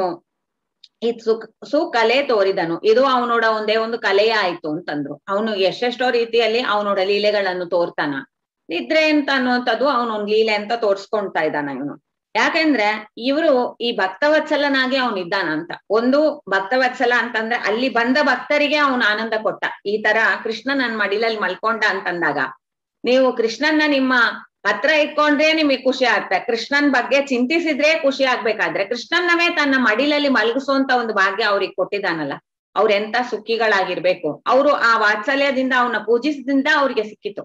ಈ ಸುಖ ಸುಕಲೆ ತೋರಿದನು ಇದು ಅವನೋಡ ಒಂದೇ ಒಂದು ಕಲೆಯ ಆಯ್ತು ಅಂತಂದ್ರು ಅವನು ಎಷ್ಟೆಷ್ಟೋ ರೀತಿಯಲ್ಲಿ ಅವನೋಡ ಲೀಲೆಗಳನ್ನು ತೋರ್ತಾನ ನಿದ್ರೆ ಅಂತ ಅನ್ನುವಂಥದ್ದು ಅವನೊಂದ್ ಲೀಲೆ ಅಂತ ತೋರ್ಸ್ಕೊಂತಾ ಇದ್ದಾನ ಇವನು ಯಾಕೆಂದ್ರೆ ಇವರು ಈ ಭಕ್ತವತ್ಸಲನಾಗಿ ಅವನಿದ್ದಾನ ಅಂತ ಒಂದು ಭಕ್ತವತ್ಸಲ ಅಂತಂದ್ರೆ ಅಲ್ಲಿ ಬಂದ ಭಕ್ತರಿಗೆ ಅವನು ಆನಂದ ಕೊಟ್ಟ ಈ ತರ ಕೃಷ್ಣ ನನ್ ಮಡಿಲಲ್ಲಿ ಮಲ್ಕೊಂಡ ಅಂತಂದಾಗ ನೀವು ಕೃಷ್ಣನ್ನ ನಿಮ್ಮ ಹತ್ರ ಇಟ್ಕೊಂಡ್ರೆ ನಿಮಗೆ ಖುಷಿ ಆಗ್ತದೆ ಕೃಷ್ಣನ್ ಬಗ್ಗೆ ಚಿಂತಿಸಿದ್ರೆ ಖುಷಿ ಆಗ್ಬೇಕಾದ್ರೆ ಕೃಷ್ಣನ್ನವೇ ತನ್ನ ಮಡಿಲಲ್ಲಿ ಮಲಗಿಸುವಂತ ಒಂದು ಭಾಗ್ಯ ಅವ್ರಿಗೆ ಕೊಟ್ಟಿದ್ದಾನಲ್ಲ ಅವ್ರೆಂತ ಸುಖಿಗಳಾಗಿರ್ಬೇಕು ಅವರು ಆ ವಾತ್ಸಲ್ಯದಿಂದ ಅವನ ಪೂಜಿಸಿದಿಂದ ಅವ್ರಿಗೆ ಸಿಕ್ಕಿತು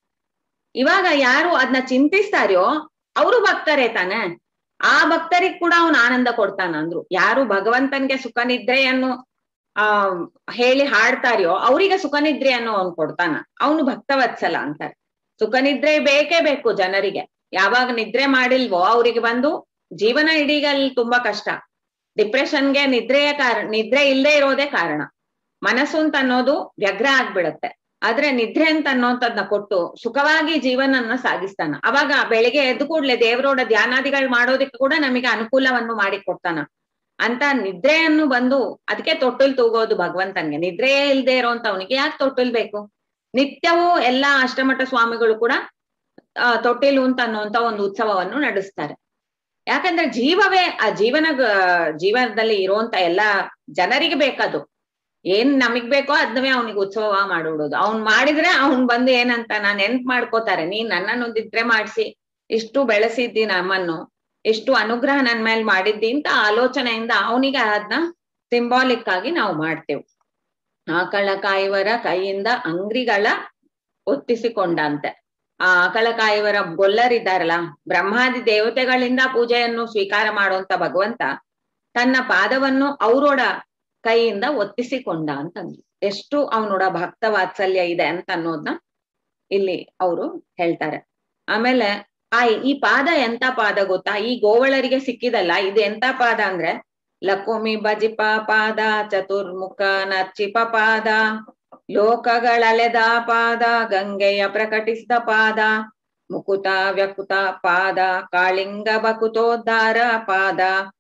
ಇವಾಗ ಯಾರು ಅದನ್ನ ಚಿಂತಿಸ್ತಾರ್ಯೋ ಅವರು ಭಕ್ತರೇ ತಾನೆ ಆ ಭಕ್ತರಿಗ್ ಕೂಡ ಅವನು ಆನಂದ ಕೊಡ್ತಾನ ಅಂದ್ರು ಯಾರು ಭಗವಂತನ್ಗೆ ಸುಖ ನಿದ್ರೆಯನ್ನು ಆ ಹೇಳಿ ಹಾಡ್ತಾರ್ಯೋ ಅವರಿಗೆ ಸುಖ ನಿದ್ರೆಯನ್ನು ಅವನು ಕೊಡ್ತಾನ ಅವನು ಭಕ್ತವತ್ಸಲ ಅಂತಾರೆ ಸುಖ ನಿದ್ರೆ ಬೇಕೇ ಬೇಕು ಜನರಿಗೆ ಯಾವಾಗ ನಿದ್ರೆ ಮಾಡಿಲ್ವೋ ಅವ್ರಿಗೆ ಬಂದು ಜೀವನ ಇಡೀಗಲ್ಲಿ ತುಂಬಾ ಕಷ್ಟ ಡಿಪ್ರೆಷನ್ಗೆ ನಿದ್ರೆಯ ಕಾರಣ ನಿದ್ರೆ ಇಲ್ಲದೆ ಇರೋದೇ ಕಾರಣ ಮನಸ್ಸು ಅಂತ ಅನ್ನೋದು ವ್ಯಗ್ರ ಆಗ್ಬಿಡತ್ತೆ ಆದ್ರೆ ನಿದ್ರೆ ಅಂತ ಅನ್ನೋಂಥದ್ನ ಕೊಟ್ಟು ಸುಖವಾಗಿ ಜೀವನನ್ನ ಸಾಗಿಸ್ತಾನ ಅವಾಗ ಬೆಳಿಗ್ಗೆ ಎದ್ದು ಕೂಡ್ಲೆ ದೇವರೋಡ ಧ್ಯಾನಾದಿಗಳು ಮಾಡೋದಕ್ಕೆ ಕೂಡ ನಮಗೆ ಅನುಕೂಲವನ್ನು ಮಾಡಿ ಕೊಡ್ತಾನ ಅಂತ ನಿದ್ರೆಯನ್ನು ಬಂದು ಅದಕ್ಕೆ ತೊಟ್ಟಲ್ ತೂಗೋದು ಭಗವಂತನ್ಗೆ ನಿದ್ರೆಯೇ ಇಲ್ದೇ ಇರೋಂತವನಿಗೆ ಯಾಕೆ ತೊಟ್ಟಲ್ ಬೇಕು ನಿತ್ಯವೂ ಎಲ್ಲಾ ಅಷ್ಟಮಠ ಸ್ವಾಮಿಗಳು ಕೂಡ ಆ ತೊಟ್ಟಿಲು ಅಂತ ಅನ್ನುವಂತ ಒಂದು ಉತ್ಸವವನ್ನು ನಡೆಸ್ತಾರೆ ಯಾಕಂದ್ರೆ ಜೀವವೇ ಆ ಜೀವನ ಜೀವನದಲ್ಲಿ ಇರುವಂತ ಎಲ್ಲಾ ಜನರಿಗೆ ಬೇಕದು ಏನ್ ನಮಗ್ ಬೇಕೋ ಅದನ್ನೇ ಅವನಿಗೆ ಉತ್ಸವ ಮಾಡಿಬಿಡೋದು ಅವ್ನ್ ಮಾಡಿದ್ರೆ ಅವ್ನ್ ಬಂದು ಏನಂತ ನಾನ್ ನೆನ್ಪ್ ಮಾಡ್ಕೋತಾರೆ ನೀನ್ ನನ್ನನ್ನು ನಿದ್ರೆ ಮಾಡಿಸಿ ಇಷ್ಟು ಬೆಳೆಸಿದ್ದಿ ನಮ್ಮನ್ನು ಇಷ್ಟು ಅನುಗ್ರಹ ನನ್ ಮೇಲೆ ಮಾಡಿದ್ದಿ ಅಂತ ಆಲೋಚನೆಯಿಂದ ಅವನಿಗೆ ಅದನ್ನ ಸಿಂಬಾಲಿಕ್ ಆಗಿ ನಾವು ಮಾಡ್ತೇವೆ ಆಕಳ ಕಾಯುವರ ಕೈಯಿಂದ ಅಂಗ್ರಿಗಳ ಒತ್ತಿಸಿಕೊಂಡಂತೆ ಆ ಆಕಳ ಕಾಯುವರ ಗೊಲ್ಲರಿದ್ದಾರಲ್ಲ ಬ್ರಹ್ಮಾದಿ ದೇವತೆಗಳಿಂದ ಪೂಜೆಯನ್ನು ಸ್ವೀಕಾರ ಮಾಡುವಂತ ಭಗವಂತ ತನ್ನ ಪಾದವನ್ನು ಅವರೋಡ ಕೈಯಿಂದ ಒತ್ತಿಸಿಕೊಂಡ ಅಂತಂದ್ರು ಎಷ್ಟು ಅವನೋಡ ಭಕ್ತ ವಾತ್ಸಲ್ಯ ಇದೆ ಅಂತ ಅನ್ನೋದನ್ನ ಇಲ್ಲಿ ಅವರು ಹೇಳ್ತಾರೆ ಆಮೇಲೆ ಆ ಈ ಪಾದ ಎಂತ ಪಾದ ಗೊತ್ತಾ ಈ ಗೋವಳರಿಗೆ ಸಿಕ್ಕಿದಲ್ಲ ಇದು ಎಂತ ಪಾದ ಅಂದ್ರೆ ಲಕೋಮಿ ಬಜಿಪ ಪಾದ ಚತುರ್ಮುಖ ನರ್ಚಿಪ ಪಾದ ಲೋಕಗಳಲೆದ ಪಾದ ಗಂಗೆಯ ಪ್ರಕಟಿಸಿದ ಪಾದ ಮುಕುತ ವ್ಯಕುತ ಪಾದ ಕಾಳಿಂಗ ಬಕುತೋದ್ಧಾರ ಪಾದ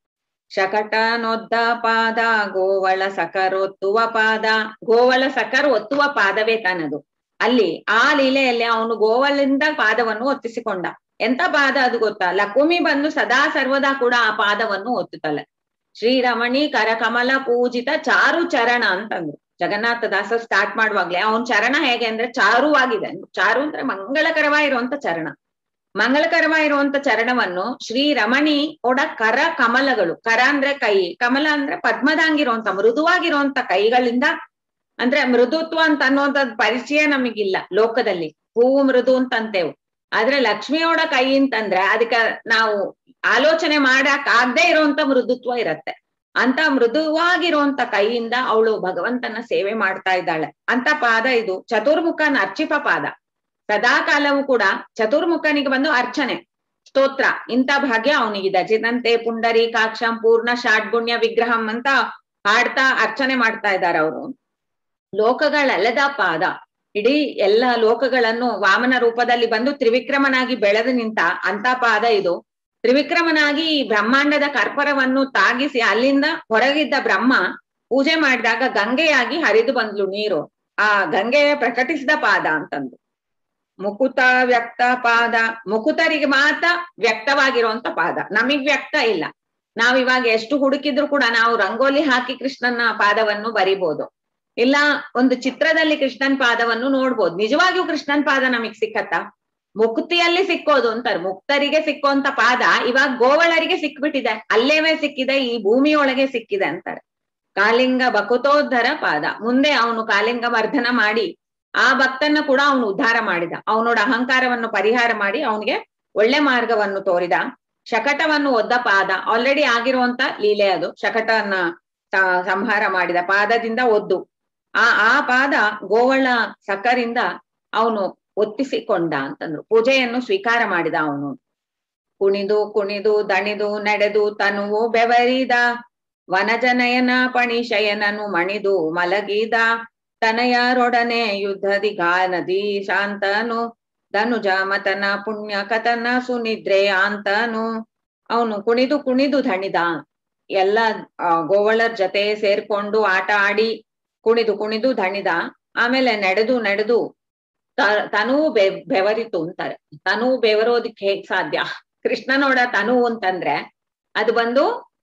ಶಕಟನೊದ್ದ ಪಾದ ಗೋವಳ ಸಕರೊತ್ತುವ ಪಾದ ಗೋವಳ ಸಕರ್ ಒತ್ತುವ ಪಾದವೇ ತಾನದು ಅಲ್ಲಿ ಆ ಲೀಲೆಯಲ್ಲಿ ಅವನು ಗೋವಲಿಂದ ಪಾದವನ್ನು ಒತ್ತಿಸಿಕೊಂಡ ಎಂತ ಪಾದ ಅದು ಗೊತ್ತಾ ಲಕುಮಿ ಬಂದು ಸದಾ ಸರ್ವದಾ ಕೂಡ ಆ ಪಾದವನ್ನು ಒತ್ತುತ್ತಲ್ಲ ಶ್ರೀರಮಣಿ ಕರಕಮಲ ಪೂಜಿತ ಚಾರು ಚರಣ ಅಂತಂದ್ರು ಜಗನ್ನಾಥ ದಾಸ ಸ್ಟಾರ್ಟ್ ಮಾಡುವಾಗ್ಲೇ ಅವನ್ ಚರಣ ಹೇಗೆ ಅಂದ್ರೆ ಚಾರುವಾಗಿದೆ ಚಾರು ಅಂದ್ರೆ ಮಂಗಳಕರವಾಗಿರುವಂತ ಚರಣ ಮಂಗಳಕರವಾಗಿರುವಂತ ಚರಣವನ್ನು ಶ್ರೀ ರಮಣಿ ಒಡ ಕರ ಕಮಲಗಳು ಕರ ಅಂದ್ರೆ ಕೈ ಕಮಲ ಅಂದ್ರೆ ಪದ್ಮದಾಂಗಿರುವಂತ ಮೃದುವಾಗಿರುವಂತ ಕೈಗಳಿಂದ ಅಂದ್ರೆ ಮೃದುತ್ವ ಅಂತ ಅನ್ನುವಂಥದ್ ಪರಿಚಯ ನಮಗಿಲ್ಲ ಲೋಕದಲ್ಲಿ ಹೂವು ಮೃದು ಅಂತ ಅಂತೇವು ಆದ್ರೆ ಲಕ್ಷ್ಮಿಯೋಡ ಕೈ ಅಂತಂದ್ರೆ ಅದಕ್ಕ ನಾವು ಆಲೋಚನೆ ಮಾಡಕ್ ಆಗದೆ ಇರುವಂತ ಮೃದುತ್ವ ಇರತ್ತೆ ಅಂತ ಮೃದುವಾಗಿರುವಂತ ಕೈಯಿಂದ ಅವಳು ಭಗವಂತನ ಸೇವೆ ಮಾಡ್ತಾ ಇದ್ದಾಳೆ ಅಂತ ಪಾದ ಇದು ಚತುರ್ಮುಖ ಅರ್ಚಿಪ ಪಾದ ಸದಾ ಕಾಲವೂ ಕೂಡ ಚತುರ್ಮುಖನಿಗೆ ಬಂದು ಅರ್ಚನೆ ಸ್ತೋತ್ರ ಇಂಥ ಭಾಗ್ಯ ಅವನಿಗಿದೆ ಜಿದಂತೆ ಪುಂಡರಿ ಕಾಕ್ಷಂ ಪೂರ್ಣ ಷಾಡ್ಗುಣ್ಯ ವಿಗ್ರಹಂ ಅಂತ ಹಾಡ್ತಾ ಅರ್ಚನೆ ಮಾಡ್ತಾ ಇದ್ದಾರೆ ಅವರು ಲೋಕಗಳೆಲ್ಲದ ಪಾದ ಇಡೀ ಎಲ್ಲ ಲೋಕಗಳನ್ನು ವಾಮನ ರೂಪದಲ್ಲಿ ಬಂದು ತ್ರಿವಿಕ್ರಮನಾಗಿ ಬೆಳೆದು ನಿಂತ ಅಂತ ಪಾದ ಇದು ತ್ರಿವಿಕ್ರಮನಾಗಿ ಈ ಬ್ರಹ್ಮಾಂಡದ ಕರ್ಪರವನ್ನು ತಾಗಿಸಿ ಅಲ್ಲಿಂದ ಹೊರಗಿದ್ದ ಬ್ರಹ್ಮ ಪೂಜೆ ಮಾಡಿದಾಗ ಗಂಗೆಯಾಗಿ ಹರಿದು ಬಂದ್ಲು ನೀರು ಆ ಗಂಗೆಯ ಪ್ರಕಟಿಸಿದ ಪಾದ ಅಂತಂದು ಮುಕುತ ವ್ಯಕ್ತ ಪಾದ ಮುಕುತರಿಗೆ ಮಾತ್ರ ವ್ಯಕ್ತವಾಗಿರುವಂತ ಪಾದ ನಮಗ್ ವ್ಯಕ್ತ ಇಲ್ಲ ನಾವ್ ಇವಾಗ ಎಷ್ಟು ಹುಡುಕಿದ್ರು ಕೂಡ ನಾವು ರಂಗೋಲಿ ಹಾಕಿ ಕೃಷ್ಣನ ಪಾದವನ್ನು ಬರಿಬಹುದು ಇಲ್ಲ ಒಂದು ಚಿತ್ರದಲ್ಲಿ ಕೃಷ್ಣನ್ ಪಾದವನ್ನು ನೋಡ್ಬೋದು ನಿಜವಾಗಿಯೂ ಕೃಷ್ಣನ್ ಪಾದ ನಮಗ್ ಸಿಕ್ಕತ್ತಾ ಮುಕ್ತಿಯಲ್ಲಿ ಸಿಕ್ಕೋದು ಅಂತಾರೆ ಮುಕ್ತರಿಗೆ ಸಿಕ್ಕುವಂತ ಪಾದ ಇವಾಗ ಗೋವಳರಿಗೆ ಸಿಕ್ಬಿಟ್ಟಿದೆ ಅಲ್ಲೇವೇ ಸಿಕ್ಕಿದೆ ಈ ಭೂಮಿಯೊಳಗೆ ಸಿಕ್ಕಿದೆ ಅಂತಾರೆ ಕಾಲಿಂಗ ಬಕುತೋದ್ಧರ ಪಾದ ಮುಂದೆ ಅವನು ಕಾಲಿಂಗ ಮರ್ಧನ ಮಾಡಿ ಆ ಭಕ್ತನ್ನ ಕೂಡ ಅವನು ಉದ್ಧಾರ ಮಾಡಿದ ಅವನೋಡ ಅಹಂಕಾರವನ್ನು ಪರಿಹಾರ ಮಾಡಿ ಅವನಿಗೆ ಒಳ್ಳೆ ಮಾರ್ಗವನ್ನು ತೋರಿದ ಶಕಟವನ್ನು ಒದ್ದ ಪಾದ ಆಲ್ರೆಡಿ ಆಗಿರುವಂತ ಲೀಲೆ ಅದು ಶಕಟವನ್ನ ಸ- ಸಂಹಾರ ಮಾಡಿದ ಪಾದದಿಂದ ಒದ್ದು ಆ ಆ ಪಾದ ಗೋವಳ ಸಕರಿಂದ ಅವನು ಒತ್ತಿಸಿಕೊಂಡ ಅಂತಂದ್ರು ಪೂಜೆಯನ್ನು ಸ್ವೀಕಾರ ಮಾಡಿದ ಅವನು ಕುಣಿದು ಕುಣಿದು ದಣಿದು ನಡೆದು ತನುವು ಬೆವರಿದ ವನಜನಯನ ಪಣಿಶಯನನು ಮಣಿದು ಮಲಗಿದ ತನಯರೊಡನೆ ಯುದ್ಧದಿ ಗಾನದಿ ಶಾಂತನು ಧನುಜ ಮತನ ಪುಣ್ಯ ಕಥನ ಸುನಿದ್ರೆ ಅಂತನು ಅವನು ಕುಣಿದು ಕುಣಿದು ದಣಿದ ಎಲ್ಲ ಆ, ಗೋವಳರ್ ಜೊತೆ ಸೇರ್ಕೊಂಡು ಆಟ ಆಡಿ ಕುಣಿದು ಕುಣಿದು ದಣಿದ ಆಮೇಲೆ ನಡೆದು ನಡೆದು ತ- ತನುವು ಬೆ ಬೆವರಿತು ಅಂತಾರೆ ತನುವು ಬೆವರೋದಿಕ್ ಹೇಗ್ ಸಾಧ್ಯ ಕೃಷ್ಣನೋಡ ತನುವು ಅಂತಂದ್ರೆ ಅದು ಬಂದು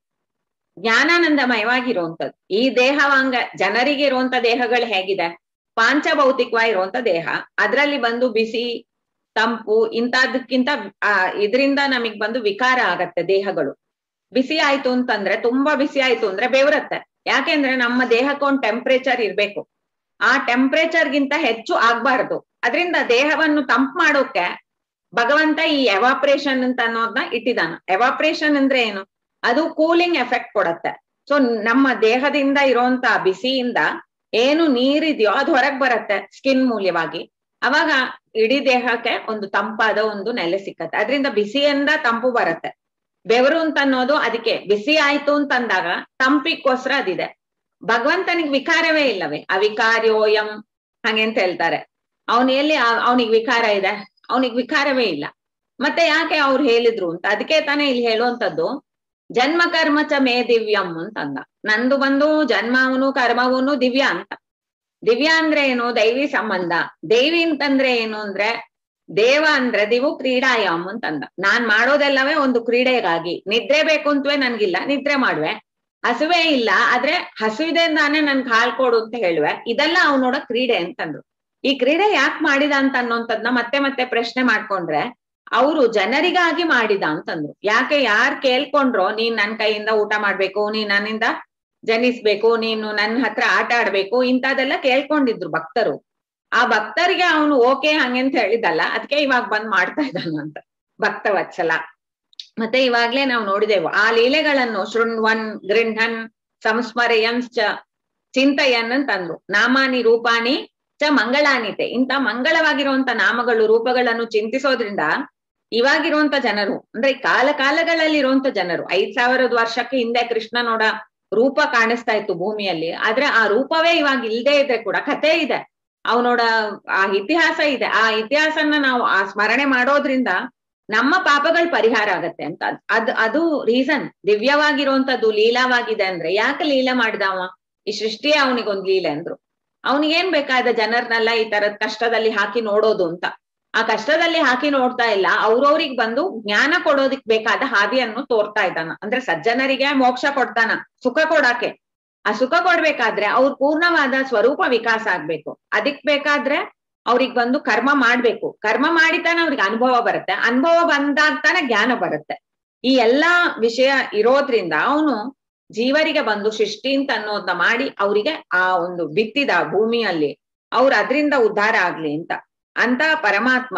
ಜ್ಞಾನಾನಂದಮಯವಾಗಿರುವಂತದ್ದು ಈ ದೇಹವಾಂಗ ಜನರಿಗೆ ಇರುವಂತ ದೇಹಗಳು ಹೇಗಿದೆ ಪಾಂಚಭೌತಿಕವಾಗಿರುವಂತ ದೇಹ ಅದ್ರಲ್ಲಿ ಬಂದು ಬಿಸಿ ತಂಪು ಇಂತದಕ್ಕಿಂತ ಆ ಇದರಿಂದ ನಮಗ್ ಬಂದು ವಿಕಾರ ಆಗತ್ತೆ ದೇಹಗಳು ಬಿಸಿ ಆಯ್ತು ಅಂತಂದ್ರೆ ತುಂಬಾ ಬಿಸಿ ಆಯ್ತು ಅಂದ್ರೆ ಬೆವರತ್ತೆ ಯಾಕೆಂದ್ರೆ ನಮ್ಮ ದೇಹಕ್ಕೆ ಒಂದು ಟೆಂಪರೇಚರ್ ಇರ್ಬೇಕು ಆ ಟೆಂಪರೇಚರ್ ಗಿಂತ ಹೆಚ್ಚು ಆಗ್ಬಾರ್ದು ಅದರಿಂದ ದೇಹವನ್ನು ತಂಪ್ ಮಾಡೋಕೆ ಭಗವಂತ ಈ ಎವಾಪ್ರೇಷನ್ ಅಂತ ಅನ್ನೋದನ್ನ ಇಟ್ಟಿದಾನ ಎವಾಪ್ರೇಷನ್ ಅಂದ್ರೆ ಏನು ಅದು ಕೂಲಿಂಗ್ ಎಫೆಕ್ಟ್ ಕೊಡತ್ತೆ ಸೊ ನಮ್ಮ ದೇಹದಿಂದ ಇರುವಂತ ಬಿಸಿಯಿಂದ ಏನು ನೀರಿದೆಯೋ ಅದು ಹೊರಗ್ ಬರತ್ತೆ ಸ್ಕಿನ್ ಮೂಲವಾಗಿ ಅವಾಗ ಇಡೀ ದೇಹಕ್ಕೆ ಒಂದು ತಂಪಾದ ಒಂದು ನೆಲೆ ಸಿಕ್ಕತ್ತೆ ಅದರಿಂದ ಬಿಸಿಯಿಂದ ತಂಪು ಬರತ್ತೆ ಬೆವರು ಅಂತ ಅನ್ನೋದು ಅದಕ್ಕೆ ಬಿಸಿ ಆಯ್ತು ಅಂತಂದಾಗ ತಂಪಿಗೋಸ್ಕರ ಅದಿದೆ ಭಗವಂತನಿಗೆ ವಿಕಾರವೇ ಇಲ್ಲವೇ ಅವಿಕಾರ್ಯೋಯಂ ಹಾಗೆ ಅಂತ ಹೇಳ್ತಾರೆ ಅವನ್ ಎಲ್ಲಿ ಅವನಿಗೆ ವಿಕಾರ ಇದೆ ಅವನಿಗೆ ವಿಕಾರವೇ ಇಲ್ಲ ಮತ್ತೆ ಯಾಕೆ ಅವ್ರು ಹೇಳಿದ್ರು ಅಂತ ಅದಕ್ಕೆ ತಾನೇ ಇಲ್ಲಿ ಹೇಳುವಂತದ್ದು ಜನ್ಮ ಕರ್ಮ ಚ ಮೇ ದಿವ್ಯಂ ಅಂತ ಅಂದ ನಂದು ಬಂದು ಜನ್ಮವನು ಕರ್ಮವನು ದಿವ್ಯ ಅಂತ ದಿವ್ಯ ಅಂದ್ರೆ ಏನು ದೈವಿ ಸಂಬಂಧ ದೇವಿ ಅಂತಂದ್ರೆ ಏನು ಅಂದ್ರೆ ದೇವ ಅಂದ್ರೆ ದಿವು ಕ್ರೀಡಾಯಾಮ್ ಅಂತಂದ ನಾನ್ ಮಾಡೋದೆಲ್ಲವೇ ಒಂದು ಕ್ರೀಡೆಗಾಗಿ ನಿದ್ರೆ ಬೇಕು ಅಂತವೇ ನನ್ಗಿಲ್ಲ ನಿದ್ರೆ ಮಾಡುವೆ ಹಸುವೆ ಇಲ್ಲ ಆದ್ರೆ ಹಸುವಿದೆಂದಾನೆ ನನ್ಗೆ ಹಾಲ್ ಕೊಡು ಅಂತ ಹೇಳುವೆ ಇದೆಲ್ಲ ಅವನೋಡ ಕ್ರೀಡೆ ಅಂತಂದ್ರು ಈ ಕ್ರೀಡೆ ಯಾಕೆ ಮಾಡಿದ ಅಂತ ಅನ್ನೋಂಥದ್ನ ಮತ್ತೆ ಮತ್ತೆ ಪ್ರಶ್ನೆ ಮಾಡ್ಕೊಂಡ್ರೆ ಅವರು ಜನರಿಗಾಗಿ ಮಾಡಿದ ಅಂತಂದ್ರು ಯಾಕೆ ಯಾರ್ ಕೇಳ್ಕೊಂಡ್ರೋ ನೀನ್ ನನ್ ಕೈಯಿಂದ ಊಟ ಮಾಡ್ಬೇಕು ನೀನ್ ನನ್ನಿಂದ ಜನಿಸ್ಬೇಕು ನೀನು ನನ್ನ ಹತ್ರ ಆಟ ಆಡ್ಬೇಕು ಇಂಥದೆಲ್ಲ ಕೇಳ್ಕೊಂಡಿದ್ರು ಭಕ್ತರು ಆ ಭಕ್ತರಿಗೆ ಅವನು ಓಕೆ ಹಂಗೆ ಅಂತ ಹೇಳಿದಲ್ಲ ಅದಕ್ಕೆ ಇವಾಗ ಬಂದ್ ಮಾಡ್ತಾ ಇದ್ದಾನ ಅಂತ ಭಕ್ತ ವತ್ಸಲ ಮತ್ತೆ ಇವಾಗ್ಲೇ ನಾವು ನೋಡಿದೆವು ಆ ಲೀಲೆಗಳನ್ನು ಶೃಣ್ವನ್ ಗೃಹನ್ ಸಂಸ್ಮರಯನ್ ಚ ಚಿಂತಯನ್ ಅಂತಂದ್ರು ನಾಮಾನಿ ರೂಪಾಣಿ ಚ ಮಂಗಳಾನಿತೆ ಇಂತ ಮಂಗಳವಾಗಿರುವಂತ ನಾಮಗಳು ರೂಪಗಳನ್ನು ಚಿಂತಿಸೋದ್ರಿಂದ ಇವಾಗಿರುವಂತ ಜನರು ಅಂದ್ರೆ ಕಾಲ ಕಾಲಗಳಲ್ಲಿ ಇರುವಂತ ಜನರು ಐದ್ ಸಾವಿರದ ವರ್ಷಕ್ಕೆ ಹಿಂದೆ ಕೃಷ್ಣನೋಡ ರೂಪ ಕಾಣಿಸ್ತಾ ಇತ್ತು ಭೂಮಿಯಲ್ಲಿ ಆದ್ರೆ ಆ ರೂಪವೇ ಇವಾಗ ಇಲ್ದೇ ಇದೆ ಕೂಡ ಕಥೆ ಇದೆ ಅವನೋಡ ಆ ಇತಿಹಾಸ ಇದೆ ಆ ಇತಿಹಾಸನ ನಾವು ಆ ಸ್ಮರಣೆ ಮಾಡೋದ್ರಿಂದ ನಮ್ಮ ಪಾಪಗಳ ಪರಿಹಾರ ಆಗತ್ತೆ ಅಂತ ಅದ್ ಅದು ರೀಸನ್ ದಿವ್ಯವಾಗಿರುವಂತದ್ದು ಲೀಲಾವಾಗಿದೆ ಅಂದ್ರೆ ಯಾಕೆ ಲೀಲಾ ಮಾಡಿದವ ಈ ಸೃಷ್ಟಿಯೇ ಅವನಿಗೊಂದ್ ಲೀಲೆ ಅಂದ್ರು ಅವನಿಗೇನ್ ಬೇಕಾದ ಜನರನ್ನೆಲ್ಲ ಈ ತರದ್ ಕಷ್ಟದಲ್ಲಿ ಹಾಕಿ ನೋಡೋದು ಅಂತ ಆ ಕಷ್ಟದಲ್ಲಿ ಹಾಕಿ ನೋಡ್ತಾ ಇಲ್ಲ ಅವ್ರವ್ರಿಗೆ ಬಂದು ಜ್ಞಾನ ಕೊಡೋದಿಕ್ ಬೇಕಾದ ಹಾದಿಯನ್ನು ತೋರ್ತಾ ಇದ್ದಾನ ಅಂದ್ರೆ ಸಜ್ಜನರಿಗೆ ಮೋಕ್ಷ ಕೊಡ್ತಾನ ಸುಖ ಕೊಡಾಕೆ ಆ ಸುಖ ಕೊಡ್ಬೇಕಾದ್ರೆ ಅವ್ರ ಪೂರ್ಣವಾದ ಸ್ವರೂಪ ವಿಕಾಸ ಆಗ್ಬೇಕು ಅದಕ್ ಬೇಕಾದ್ರೆ ಅವ್ರಿಗೆ ಬಂದು ಕರ್ಮ ಮಾಡ್ಬೇಕು ಕರ್ಮ ಮಾಡಿತಾನೆ ಅವ್ರಿಗೆ ಅನುಭವ ಬರುತ್ತೆ ಅನುಭವ ಬಂದಾಗ ತಾನೆ ಜ್ಞಾನ ಬರುತ್ತೆ ಈ ಎಲ್ಲಾ ವಿಷಯ ಇರೋದ್ರಿಂದ ಅವನು ಜೀವರಿಗೆ ಬಂದು ಸೃಷ್ಟಿ ಅಂತ ಅನ್ನೋದನ್ನ ಮಾಡಿ ಅವರಿಗೆ ಆ ಒಂದು ಬಿತ್ತಿದ ಭೂಮಿಯಲ್ಲಿ ಅವ್ರು ಅದರಿಂದ ಉದ್ಧಾರ ಆಗ್ಲಿ ಅಂತ ಅಂತ ಪರಮಾತ್ಮ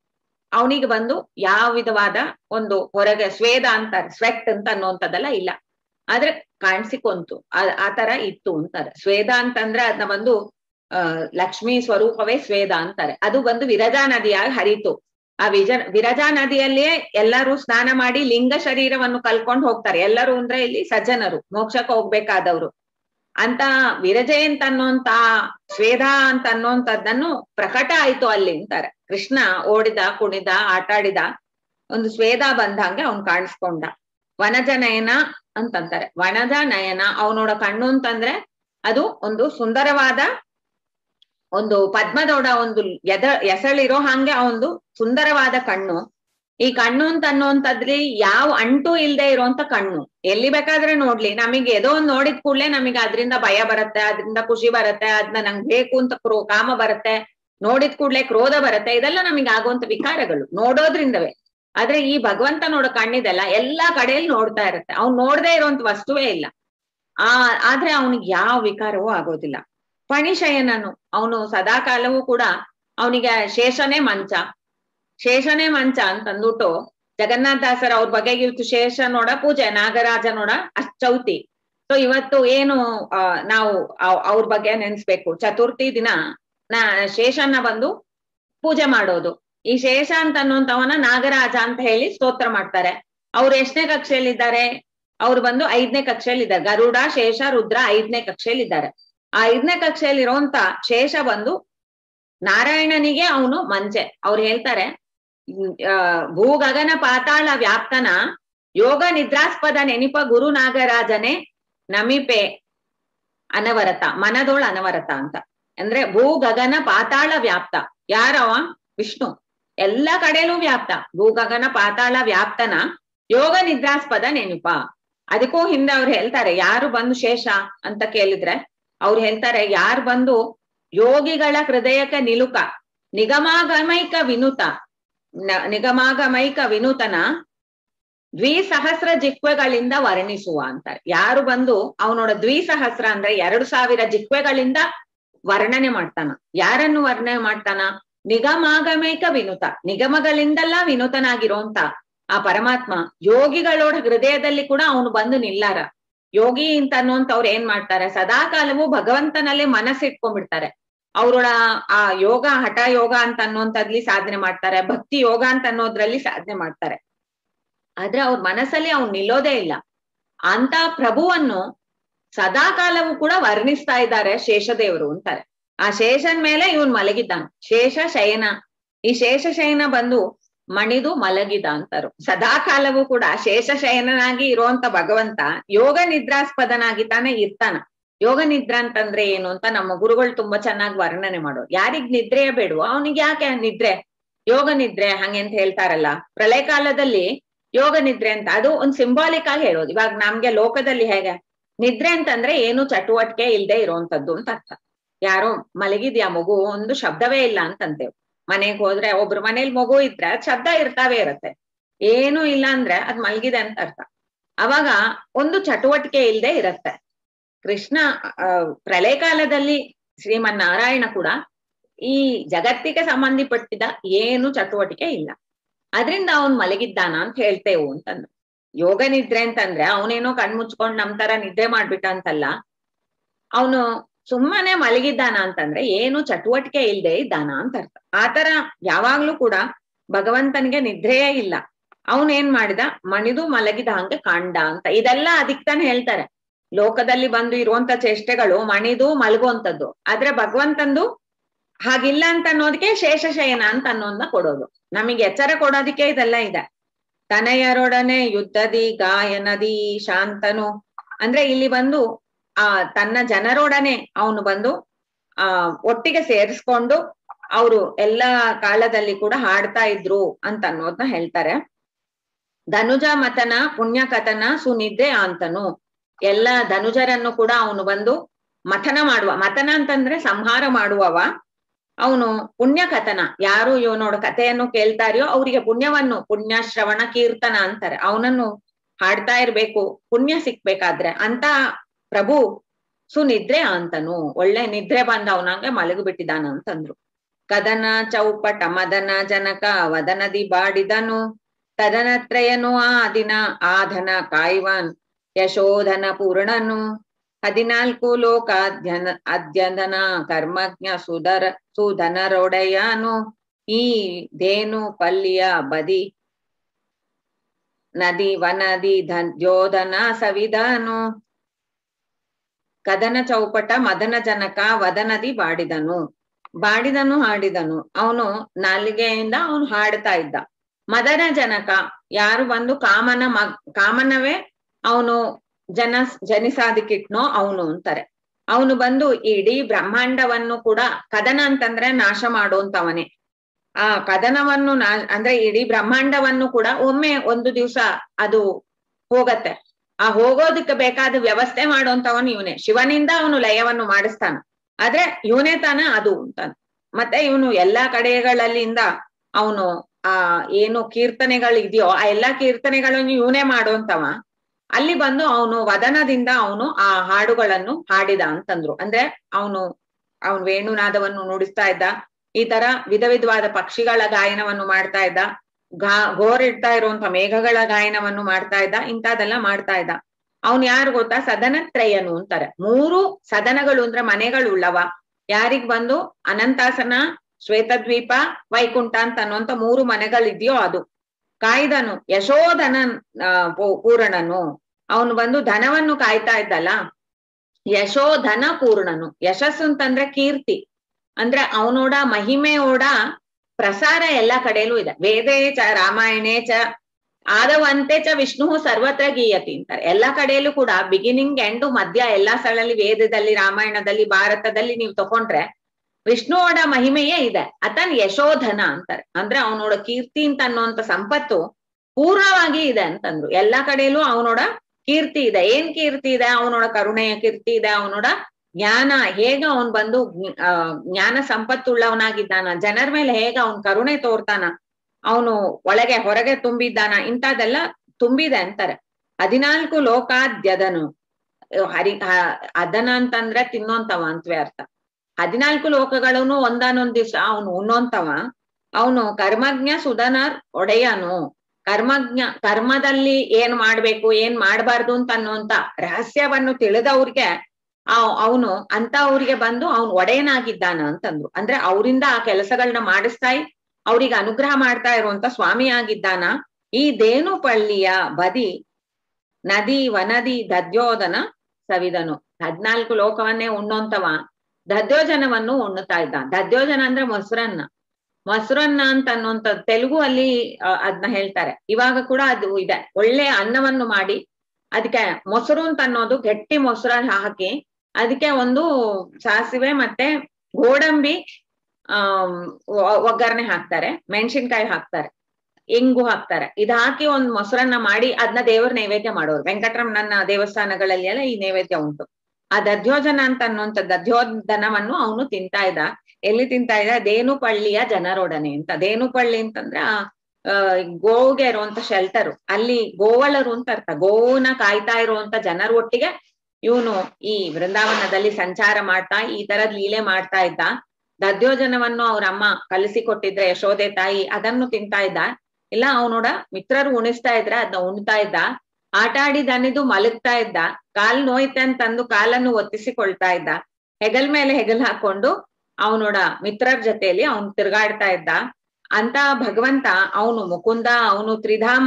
ಅವನಿಗೆ ಬಂದು ಯಾವ ವಿಧವಾದ ಒಂದು ಹೊರಗೆ ಸ್ವೇದ ಅಂತಾರೆ ಸ್ವೆಟ್ ಅಂತ ಅನ್ನುವಂಥದ್ದೆಲ್ಲ ಇಲ್ಲ ಆದ್ರೆ ಕಾಣಿಸಿಕೊಂತು ಆ ತರ ಇತ್ತು ಅಂತಾರೆ ಸ್ವೇದ ಅಂತಂದ್ರೆ ಅದನ್ನ ಬಂದು ಅಹ್ ಲಕ್ಷ್ಮಿ ಸ್ವರೂಪವೇ ಸ್ವೇದ ಅಂತಾರೆ ಅದು ಬಂದು ವಿರಜಾ ನದಿಯಾಗಿ ಹರಿತು ಆ ವಿಜ ವಿರಜಾ ನದಿಯಲ್ಲಿಯೇ ಎಲ್ಲರೂ ಸ್ನಾನ ಮಾಡಿ ಲಿಂಗ ಶರೀರವನ್ನು ಕಲ್ಕೊಂಡು ಹೋಗ್ತಾರೆ ಎಲ್ಲರೂ ಅಂದ್ರೆ ಇಲ್ಲಿ ಸಜ್ಜನರು ಮೋಕ್ಷಕ್ಕೆ ಹೋಗ್ಬೇಕಾದವ್ರು ಅಂತ ವಿರಜೆ ಅಂತ ಅನ್ನೋಂತ ಸ್ವೇದ ಅಂತ ಅನ್ನೋಂಥದ್ದನ್ನು ಪ್ರಕಟ ಆಯ್ತು ಅಲ್ಲಿ ಅಂತಾರೆ ಕೃಷ್ಣ ಓಡಿದ ಕುಣಿದ ಆಟಾಡಿದ ಒಂದು ಸ್ವೇದ ಬಂದಂಗೆ ಅವ್ನ್ ಕಾಣಿಸ್ಕೊಂಡ ವನಜ ನಯನ ಅಂತಂತಾರೆ ವನಜ ನಯನ ಅವನೋಡ ಕಣ್ಣು ಅಂತಂದ್ರೆ ಅದು ಒಂದು ಸುಂದರವಾದ ಒಂದು ಪದ್ಮದೋಡ ಒಂದು ಎದ ಎಸಳಿರೋ ಹಂಗೆ ಒಂದು ಸುಂದರವಾದ ಕಣ್ಣು ಈ ಕಣ್ಣು ಅಂತ ಅನ್ನುವಂಥದ್ರಿ ಯಾವ ಅಂಟು ಇಲ್ದೆ ಇರುವಂತ ಕಣ್ಣು ಎಲ್ಲಿ ಬೇಕಾದ್ರೆ ನೋಡ್ಲಿ ನಮಗೆ ಏದೋ ಒಂದ್ ನೋಡಿದ ಕೂಡ್ಲೆ ನಮಗೆ ಅದ್ರಿಂದ ಭಯ ಬರುತ್ತೆ ಅದ್ರಿಂದ ಖುಷಿ ಬರುತ್ತೆ ಅದನ್ನ ನಂಗೆ ಬೇಕು ಅಂತ ಕಾಮ ಬರುತ್ತೆ ನೋಡಿದ ಕೂಡ್ಲೆ ಕ್ರೋಧ ಬರುತ್ತೆ ಇದೆಲ್ಲ ನಮಗೆ ಆಗುವಂತ ವಿಕಾರಗಳು ನೋಡೋದ್ರಿಂದವೇ ಆದ್ರೆ ಈ ಭಗವಂತ ನೋಡೋ ಕಣ್ಣಿದೆಲ್ಲ ಎಲ್ಲಾ ಕಡೆಯಲ್ಲಿ ನೋಡ್ತಾ ಇರುತ್ತೆ ಅವ್ನು ನೋಡದೇ ಇರುವಂತ ವಸ್ತುವೇ ಇಲ್ಲ ಆ ಆದ್ರೆ ಅವನಿಗೆ ಯಾವ ವಿಕಾರವೂ ಆಗೋದಿಲ್ಲ ಫಣಿಶಯನನು ಅವನು ಸದಾಕಾಲವೂ ಕೂಡ ಅವನಿಗೆ ಶೇಷನೇ ಮಂಚ ಶೇಷನೇ ಮಂಚ ಅಂತಂದ್ಬಿಟ್ಟು ಜಗನ್ನಾಥ ದಾಸರ ಅವ್ರ ಬಗ್ಗೆ ಇವತ್ತು ಶೇಷ ನೋಡ ಪೂಜೆ ನಾಗರಾಜ ನೋಡ ಅಷ್ಟ್ ಚೌತಿ ಸೊ ಇವತ್ತು ಏನು ಆ ನಾವು ಅವ್ರ ಬಗ್ಗೆ ನೆನ್ಸ್ಬೇಕು ಚತುರ್ಥಿ ದಿನ ನಾ ಶೇಷನ್ನ ಬಂದು ಪೂಜೆ ಮಾಡೋದು ಈ ಶೇಷ ಅಂತ ಅನ್ನುವಂಥವನ ನಾಗರಾಜ ಅಂತ ಹೇಳಿ ಸ್ತೋತ್ರ ಮಾಡ್ತಾರೆ ಅವ್ರು ಎಷ್ಟನೇ ಕಕ್ಷೆಯಲ್ಲಿದ್ದಾರೆ ಅವ್ರು ಬಂದು ಐದನೇ ಕಕ್ಷೆಯಲ್ಲಿದ್ದಾರೆ ಗರುಡ ಶೇಷ ರುದ್ರ ಐದನೇ ಕಕ್ಷೆಯಲ್ಲಿದ್ದಾರೆ ಆ ಐದನೇ ಕಕ್ಷೆಯಲ್ಲಿರುವಂತ ಶೇಷ ಬಂದು ನಾರಾಯಣನಿಗೆ ಅವನು ಮಂಚೆ ಅವ್ರು ಹೇಳ್ತಾರೆ ಭೂ ಗಗನ ಪಾತಾಳ ವ್ಯಾಪ್ತನ ಯೋಗ ನಿದ್ರಾಸ್ಪದ ನೆನಿಪ ಗುರು ನಾಗರಾಜನೇ ನಮಿಪೆ ಅನವರತ ಮನದೋಳ ಅನವರತ ಅಂತ ಅಂದ್ರೆ ಭೂ ಗಗನ ಪಾತಾಳ ವ್ಯಾಪ್ತ ಯಾರವ ವಿಷ್ಣು ಎಲ್ಲಾ ಕಡೆಲೂ ವ್ಯಾಪ್ತ ಭೂ ಗಗನ ಪಾತಾಳ ವ್ಯಾಪ್ತನ ಯೋಗ ನಿದ್ರಾಸ್ಪದ ನೆನಪ ಅದಕ್ಕೂ ಹಿಂದೆ ಅವ್ರು ಹೇಳ್ತಾರೆ ಯಾರು ಬಂದು ಶೇಷ ಅಂತ ಕೇಳಿದ್ರೆ ಅವ್ರು ಹೇಳ್ತಾರೆ ಯಾರು ಬಂದು ಯೋಗಿಗಳ ಹೃದಯಕ್ಕೆ ನಿಲುಕ ನಿಗಮಾಗಮೈಕ ವಿನುತ ನಿಗಮಾಗಮೈಕ ವಿನೂತನ ದ್ವಿಸಹಸ್ರ ಜಿಕ್ವೆಗಳಿಂದ ವರ್ಣಿಸುವ ಅಂತಾರೆ ಯಾರು ಬಂದು ಅವನೋಡ ದ್ವಿಸಹಸ್ರ ಅಂದ್ರೆ ಎರಡು ಸಾವಿರ ಜಿಕ್ವೆಗಳಿಂದ ವರ್ಣನೆ ಮಾಡ್ತಾನ ಯಾರನ್ನು ವರ್ಣನೆ ಮಾಡ್ತಾನ ನಿಗಮಾಗಮೈಕ ವಿನುತ ನಿಗಮಗಳಿಂದಲ್ಲ ವಿನೂತನಾಗಿರೋಂತ ಆ ಪರಮಾತ್ಮ ಯೋಗಿಗಳೋಡ ಹೃದಯದಲ್ಲಿ ಕೂಡ ಅವನು ಬಂದು ನಿಲ್ಲಾರ ಯೋಗಿ ಅಂತ ಅನ್ನುವಂಥವ್ರು ಏನ್ ಮಾಡ್ತಾರೆ ಸದಾ ಕಾಲವೂ ಭಗವಂತನಲ್ಲೇ ಮನಸ್ಸಿಟ್ಕೊಂಡ್ಬಿಡ್ತಾರೆ ಅವ್ರೊಳ ಆ ಯೋಗ ಹಠ ಯೋಗ ಅಂತ ಅನ್ನುವಂಥದ್ಲಿ ಸಾಧನೆ ಮಾಡ್ತಾರೆ ಭಕ್ತಿ ಯೋಗ ಅಂತ ಅನ್ನೋದ್ರಲ್ಲಿ ಸಾಧನೆ ಮಾಡ್ತಾರೆ ಆದ್ರೆ ಅವ್ರ ಮನಸ್ಸಲ್ಲಿ ಅವ್ನು ನಿಲ್ಲೋದೇ ಇಲ್ಲ ಅಂತ ಪ್ರಭುವನ್ನು ಸದಾ ಕಾಲವೂ ಕೂಡ ವರ್ಣಿಸ್ತಾ ಇದ್ದಾರೆ ಶೇಷದೇವರು ಅಂತಾರೆ ಆ ಶೇಷನ್ ಮೇಲೆ ಇವನ್ ಮಲಗಿದ್ದಾನ ಶೇಷ ಶಯನ ಈ ಶೇಷ ಶಯನ ಬಂದು ಮಣಿದು ಮಲಗಿದ ಅಂತಾರು ಸದಾ ಕಾಲವೂ ಕೂಡ ಶೇಷ ಶಯನನಾಗಿ ಇರುವಂತ ಭಗವಂತ ಯೋಗ ನಿದ್ರಾಸ್ಪದನಾಗಿ ತಾನೇ ಇರ್ತಾನ ಯೋಗ ನಿದ್ರ ಅಂತಂದ್ರೆ ಏನು ಅಂತ ನಮ್ಮ ಗುರುಗಳು ತುಂಬಾ ಚೆನ್ನಾಗಿ ವರ್ಣನೆ ಮಾಡೋರು ಯಾರಿಗ್ ನಿದ್ರೆಯೇ ಬೇಡವೋ ಅವನಿಗೆ ಯಾಕೆ ನಿದ್ರೆ ಯೋಗ ನಿದ್ರೆ ಹಂಗೆ ಅಂತ ಹೇಳ್ತಾರಲ್ಲ ಪ್ರಳಯ ಕಾಲದಲ್ಲಿ ಯೋಗ ನಿದ್ರೆ ಅಂತ ಅದು ಒಂದ್ ಸಿಂಬಾಲಿಕ್ ಆಗಿ ಹೇಳೋದು ಇವಾಗ ನಮ್ಗೆ ಲೋಕದಲ್ಲಿ ಹೇಗೆ ನಿದ್ರೆ ಅಂತಂದ್ರೆ ಏನು ಚಟುವಟಿಕೆ ಇಲ್ದೆ ಇರುವಂತದ್ದು ಅಂತ ಅರ್ಥ ಯಾರೋ ಮಲಗಿದ್ಯಾ ಮಗು ಒಂದು ಶಬ್ದವೇ ಇಲ್ಲ ಅಂತಂತೇವ್ ಮನೆಗ್ ಹೋದ್ರೆ ಒಬ್ರು ಮನೇಲಿ ಮಗು ಇದ್ರೆ ಅದ್ ಶಬ್ದ ಇರ್ತಾವೆ ಇರತ್ತೆ ಏನು ಇಲ್ಲ ಅಂದ್ರೆ ಅದ್ ಮಲಗಿದೆ ಅಂತ ಅರ್ಥ ಅವಾಗ ಒಂದು ಚಟುವಟಿಕೆ ಇಲ್ದೆ ಇರತ್ತೆ ಕೃಷ್ಣ ಪ್ರಳಯ ಕಾಲದಲ್ಲಿ ಶ್ರೀಮನ್ ನಾರಾಯಣ ಕೂಡ ಈ ಜಗತ್ತಿಗೆ ಸಂಬಂಧಪಟ್ಟಿದ ಏನು ಚಟುವಟಿಕೆ ಇಲ್ಲ ಅದ್ರಿಂದ ಅವನ್ ಮಲಗಿದ್ದಾನ ಅಂತ ಹೇಳ್ತೇವು ಅಂತಂದ್ರು ಯೋಗ ನಿದ್ರೆ ಅಂತಂದ್ರೆ ಅವನೇನೋ ಕಣ್ಮುಚ್ಕೊಂಡ್ ನಮ್ ತರ ನಿದ್ರೆ ಮಾಡ್ಬಿಟ್ಟ ಅಂತಲ್ಲ ಅವನು ಸುಮ್ಮನೆ ಮಲಗಿದ್ದಾನ ಅಂತಂದ್ರೆ ಏನು ಚಟುವಟಿಕೆ ಇಲ್ದೆ ಇದ್ದಾನ ಅಂತ ಅರ್ಥ ಆತರ ಯಾವಾಗ್ಲೂ ಕೂಡ ಭಗವಂತನಿಗೆ ನಿದ್ರೆಯೇ ಇಲ್ಲ ಅವನ್ ಏನ್ ಮಾಡಿದ ಮಣಿದು ಮಲಗಿದ ಹಂಗೆ ಕಾಂಡ ಅಂತ ಇದೆಲ್ಲ ಅದಕ್ ತಾನೆ ಹೇಳ್ತಾರೆ ಲೋಕದಲ್ಲಿ ಬಂದು ಇರುವಂತ ಚೇಷ್ಟೆಗಳು ಮಣಿದು ಮಲಗುವಂತದ್ದು ಆದ್ರೆ ಭಗವಂತಂದು ಹಾಗಿಲ್ಲ ಅಂತ ಅನ್ನೋದಕ್ಕೆ ಶೇಷಶಯನ ಅಂತ ಅನ್ನೋದನ್ನ ಕೊಡೋದು ನಮಗೆ ಎಚ್ಚರ ಕೊಡೋದಕ್ಕೆ ಇದೆಲ್ಲ ಇದೆ ತನಯರೊಡನೆ ಯುದ್ಧದಿ ಗಾಯನದಿ ಶಾಂತನು ಅಂದ್ರೆ ಇಲ್ಲಿ ಬಂದು ಆ ತನ್ನ ಜನರೊಡನೆ ಅವನು ಬಂದು ಆ ಒಟ್ಟಿಗೆ ಸೇರಿಸ್ಕೊಂಡು ಅವರು ಎಲ್ಲಾ ಕಾಲದಲ್ಲಿ ಕೂಡ ಹಾಡ್ತಾ ಇದ್ರು ಅಂತ ಅನ್ನೋದನ್ನ ಹೇಳ್ತಾರೆ ಧನುಜ ಮತನ ಪುಣ್ಯ ಕಥನ ಸುನಿದ್ದೆ ಅಂತನು ಎಲ್ಲ ಧನುಜರನ್ನು ಕೂಡ ಅವನು ಬಂದು ಮಥನ ಮಾಡುವ ಮಥನ ಅಂತಂದ್ರೆ ಸಂಹಾರ ಮಾಡುವವ ಅವನು ಪುಣ್ಯ ಕಥನ ಯಾರು ಇವನೋಡ ಕಥೆಯನ್ನು ಕೇಳ್ತಾರಿಯೋ ಅವರಿಗೆ ಪುಣ್ಯವನ್ನು ಪುಣ್ಯ ಶ್ರವಣ ಕೀರ್ತನ ಅಂತಾರೆ ಅವನನ್ನು ಹಾಡ್ತಾ ಇರ್ಬೇಕು ಪುಣ್ಯ ಸಿಕ್ಬೇಕಾದ್ರೆ ಅಂತ ಪ್ರಭು ಸುನಿದ್ರೆ ಅಂತನು ಒಳ್ಳೆ ನಿದ್ರೆ ಬಂದ ಅವನಂಗೆ ಮಲಗಿಬಿಟ್ಟಿದಾನ ಅಂತಂದ್ರು ಕದನ ಚೌಪಟ ಮದನ ಜನಕ ವದನದಿ ಬಾಡಿದನು ತದನತ್ರಯನು ಆ ದಿನ ಆಧನ ಕಾಯ್ವಾನ್ ಯಶೋಧನ ಪೂರ್ಣನು ಹದಿನಾಲ್ಕು ಲೋಕ ಅಧ್ಯನ ಅಧ್ಯಯನ ಕರ್ಮಜ್ಞ ಸುಧರ ಸುಧನರೊಡೆಯನು ಈ ಧೇನು ಪಲ್ಲಿಯ ಬದಿ ನದಿ ವನದಿ ಧನ್ ಯೋಧನ ಸವಿದನು ಕದನ ಚೌಪಟ ಮದನ ಜನಕ ವದನದಿ ಬಾಡಿದನು ಬಾಡಿದನು ಹಾಡಿದನು ಅವನು ನಾಲಿಗೆಯಿಂದ ಅವನು ಹಾಡ್ತಾ ಇದ್ದ ಮದನ ಜನಕ ಯಾರು ಬಂದು ಕಾಮನ ಮಗ್ ಕಾಮನವೇ ಅವನು ಜನ ಜನಿಸಾದಿಕಿಟ್ನೋ ಅವನು ಅಂತಾರೆ ಅವನು ಬಂದು ಇಡೀ ಬ್ರಹ್ಮಾಂಡವನ್ನು ಕೂಡ ಕದನ ಅಂತಂದ್ರೆ ನಾಶ ಮಾಡುವಂತವನೇ ಆ ಕದನವನ್ನು ನಾ ಅಂದ್ರೆ ಇಡೀ ಬ್ರಹ್ಮಾಂಡವನ್ನು ಕೂಡ ಒಮ್ಮೆ ಒಂದು ದಿವ್ಸ ಅದು ಹೋಗತ್ತೆ ಆ ಹೋಗೋದಕ್ಕೆ ಬೇಕಾದ ವ್ಯವಸ್ಥೆ ಮಾಡುವಂತವನು ಇವನೇ ಶಿವನಿಂದ ಅವನು ಲಯವನ್ನು ಮಾಡಿಸ್ತಾನ ಆದ್ರೆ ಇವನೇ ತಾನ ಅದು ಅಂತ ಮತ್ತೆ ಇವನು ಎಲ್ಲಾ ಕಡೆಗಳಲ್ಲಿಂದ ಅವನು ಆ ಏನು ಕೀರ್ತನೆಗಳು ಇದೆಯೋ ಆ ಎಲ್ಲಾ ಕೀರ್ತನೆಗಳನ್ನು ಇವನೇ ಮಾಡುವಂತವ ಅಲ್ಲಿ ಬಂದು ಅವನು ವದನದಿಂದ ಅವನು ಆ ಹಾಡುಗಳನ್ನು ಹಾಡಿದ ಅಂತಂದ್ರು ಅಂದ್ರೆ ಅವನು ಅವನು ವೇಣುನಾದವನ್ನು ನುಡಿಸ್ತಾ ಇದ್ದ ಈ ತರ ವಿಧ ವಿಧವಾದ ಪಕ್ಷಿಗಳ ಗಾಯನವನ್ನು ಮಾಡ್ತಾ ಇದ್ದ ಗಾ ಗೋರಿಡ್ತಾ ಇರುವಂತ ಮೇಘಗಳ ಗಾಯನವನ್ನು ಮಾಡ್ತಾ ಇದ್ದ ಇಂಥದೆಲ್ಲ ಮಾಡ್ತಾ ಇದ್ದ ಅವನ್ ಯಾರು ಗೊತ್ತಾ ಸದನತ್ರಯನು ಅಂತಾರೆ ಮೂರು ಸದನಗಳು ಅಂದ್ರೆ ಮನೆಗಳು ಉಳ್ಳವ ಯಾರಿಗ್ ಬಂದು ಅನಂತಾಸನ ಶ್ವೇತದ್ವೀಪ ವೈಕುಂಠ ಅಂತ ಅನ್ನುವಂತ ಮೂರು ಮನೆಗಳಿದೆಯೋ ಅದು ಕಾಯ್ದನು ಯಶೋಧನ ಆ, ಪೂ- ಪೂರಣನು ಅವನು ಬಂದು ಧನವನ್ನು ಕಾಯ್ತಾ ಇದ್ದಲ್ಲ ಯಶೋಧನ ಪೂರ್ಣನು ಯಶಸ್ಸು ಅಂತಂದ್ರೆ ಕೀರ್ತಿ ಅಂದ್ರೆ ಅವನೋಡ ಮಹಿಮೆ ಓಡ ಪ್ರಸಾರ ಎಲ್ಲಾ ಕಡೆಯಲ್ಲೂ ಇದೆ ವೇದೇ ಚ ರಾಮಾಯಣೇ ಚ ಆದವಂತೆ ಚ ವಿಷ್ಣು ಸರ್ವತ್ರ ಗೀಯತಿ ಅಂತಾರೆ ಎಲ್ಲಾ ಕಡೆಯಲ್ಲೂ ಕೂಡ ಬಿಗಿನಿಂಗ್ ಎಂಡು ಮಧ್ಯ ಎಲ್ಲಾ ಸ್ಥಳದಲ್ಲಿ ವೇದದಲ್ಲಿ ರಾಮಾಯಣದಲ್ಲಿ ಭಾರತದಲ್ಲಿ ನೀವು ತಕೊಂಡ್ರೆ ವಿಷ್ಣುವೋಡ ಮಹಿಮೆಯೇ ಇದೆ ಅತನ್ ಯಶೋಧನ ಅಂತಾರೆ ಅಂದ್ರೆ ಅವನೋಡ ಕೀರ್ತಿ ಅಂತ ಅನ್ನುವಂತ ಸಂಪತ್ತು ಪೂರ್ಣವಾಗಿ ಇದೆ ಅಂತಂದ್ರು ಎಲ್ಲಾ ಕಡೆಯಲ್ಲೂ ಅವನೋಡ ಕೀರ್ತಿ ಇದೆ ಏನ್ ಕೀರ್ತಿ ಇದೆ ಅವನೋಡ ಕರುಣೆಯ ಕೀರ್ತಿ ಇದೆ ಅವನೋಡ ಜ್ಞಾನ ಹೇಗ ಅವನ್ ಬಂದು ಜ್ಞ- ಆ, ಜ್ಞಾನ ಸಂಪತ್ತುಳ್ಳವನಾಗಿದ್ದಾನ ಜನರ ಮೇಲೆ ಹೇಗ ಅವನ್ ಕರುಣೆ ತೋರ್ತಾನ ಅವನು ಒಳಗೆ ಹೊರಗೆ ತುಂಬಿದ್ದಾನ ಇಂಥದೆಲ್ಲ ತುಂಬಿದೆ ಅಂತಾರೆ ಹದಿನಾಲ್ಕು ಲೋಕಾದ್ಯದನು ಹರಿ ಹ- ಅದನ ಅಂತಂದ್ರೆ ತಿನ್ನೋಂತವ ಅಂತವೇ ಅರ್ಥ ಹದಿನಾಲ್ಕು ಲೋಕಗಳನ್ನು ಒಂದಾನೊಂದ್ ದಿವ್ಸ ಅವನು ಉಣ್ಣೋಂತವ ಅವನು ಕರ್ಮಜ್ಞ ಸುಧನರ್ ಒಡೆಯನು ಕರ್ಮಜ್ಞ ಕರ್ಮದಲ್ಲಿ ಏನ್ ಮಾಡ್ಬೇಕು ಏನ್ ಮಾಡ್ಬಾರ್ದು ಅಂತ ಅನ್ನುವಂತ ರಹಸ್ಯವನ್ನು ತಿಳಿದವ್ರಿಗೆ ಅವನು ಅಂತ ಅವ್ರಿಗೆ ಬಂದು ಅವನು ಒಡೆಯನಾಗಿದ್ದಾನ ಅಂತಂದ್ರು ಅಂದ್ರೆ ಅವರಿಂದ ಆ ಕೆಲಸಗಳನ್ನ ಮಾಡಿಸ್ತಾ ಅವ್ರಿಗೆ ಅನುಗ್ರಹ ಮಾಡ್ತಾ ಇರುವಂತ ಸ್ವಾಮಿ ಆಗಿದ್ದಾನ ಈ ದೇನುಪಳ್ಳಿಯ ಬದಿ ನದಿ ವನದಿ ದದ್ಯೋಧನ ಸವಿದನು ಹದ್ನಾಲ್ಕು ಲೋಕವನ್ನೇ ಉಣ್ಣೋಂತವ ದದ್ಯೋಜನವನ್ನು ಉಣ್ಣುತ್ತಾ ಇದ್ದ ದದ್ಯೋಜನ ಅಂದ್ರೆ ಮೊಸರನ್ನ ಮೊಸರನ್ನ ಅಂತ ಅನ್ನುವಂತ ತೆಲುಗು ಅಲ್ಲಿ ಅದನ್ನ ಹೇಳ್ತಾರೆ ಇವಾಗ ಕೂಡ ಅದು ಇದೆ ಒಳ್ಳೆ ಅನ್ನವನ್ನು ಮಾಡಿ ಅದಕ್ಕೆ ಮೊಸರು ಅಂತ ಅನ್ನೋದು ಗಟ್ಟಿ ಮೊಸರ ಹಾಕಿ ಅದಕ್ಕೆ ಒಂದು ಸಾಸಿವೆ ಮತ್ತೆ ಗೋಡಂಬಿ ಆಮ್, ಒ- ಒಗ್ಗರಣೆ ಹಾಕ್ತಾರೆ ಮೆಣಸಿನ್ಕಾಯಿ ಹಾಕ್ತಾರೆ ಇಂಗು ಹಾಕ್ತಾರೆ ಇದ್ ಹಾಕಿ ಒಂದ್ ಮೊಸರನ್ನ ಮಾಡಿ ಅದನ್ನ ದೇವರ ನೈವೇದ್ಯ ಮಾಡೋರು ವೆಂಕಟರಮಣನ ದೇವಸ್ಥಾನಗಳಲ್ಲಿ ಎಲ್ಲ ಈ ನೈವೇದ್ಯ ಉಂಟು ಆ ದಧ್ಯೋಜನ ಅಂತ ಅನ್ನುವಂತ ದಧ್ಯೋಧನವನ್ನು ಅವನು ತಿಂತಾ ಇದ್ದ ಎಲ್ಲಿ ತಿಂತಾ ಇದ್ದ ದೇನುಪಳ್ಳಿಯ ಜನರೊಡನೆ ಅಂತ ದೇನುಪಳ್ಳಿ ಅಂತಂದ್ರೆ ಆ ಆ, ಗೋವ್ಗೆ ಇರುವಂತ ಶೆಲ್ಟರ್ ಅಲ್ಲಿ ಗೋವಳರು ಅಂತ ಅರ್ಥ ಗೋವನ್ನ ಕಾಯ್ತಾ ಇರುವಂತ ಜನರ ಒಟ್ಟಿಗೆ ಇವನು ಈ ವೃಂದಾವನದಲ್ಲಿ ಸಂಚಾರ ಮಾಡ್ತಾ ಈ ತರದ್ ಲೀಲೆ ಮಾಡ್ತಾ ಇದ್ದ ದಧ್ಯೋಜನವನ್ನು ಅವ್ರ ಅಮ್ಮ ಕಲಿಸಿಕೊಟ್ಟಿದ್ರೆ ಯಶೋದೆ ತಾಯಿ ಅದನ್ನು ತಿಂತಾ ಇದ್ದ ಇಲ್ಲ ಅವನೋಡ ಮಿತ್ರರು ಉಣಿಸ್ತಾ ಇದ್ರೆ ಅದನ್ನ ಉಣ್ತಾ ಇದ್ದ ಆಟ ಆಡಿ ದನಿದು ಮಲಗ್ತಾ ಇದ್ದ ಕಾಲ್ ನೋಯ್ತೆ ಅಂತಂದು ಕಾಲನ್ನು ಒತ್ತಿಸಿಕೊಳ್ತಾ ಇದ್ದ ಹೆಗಲ್ ಮೇಲೆ ಹೆಗಲ್ ಹಾಕೊಂಡು ಅವನೋಡ ಮಿತ್ರರ ಜೊತೆಯಲ್ಲಿ ಅವನು ತಿರುಗಾಡ್ತಾ ಇದ್ದ ಅಂತ ಭಗವಂತ ಅವನು ಮುಕುಂದ ಅವನು ತ್ರಿಧಾಮ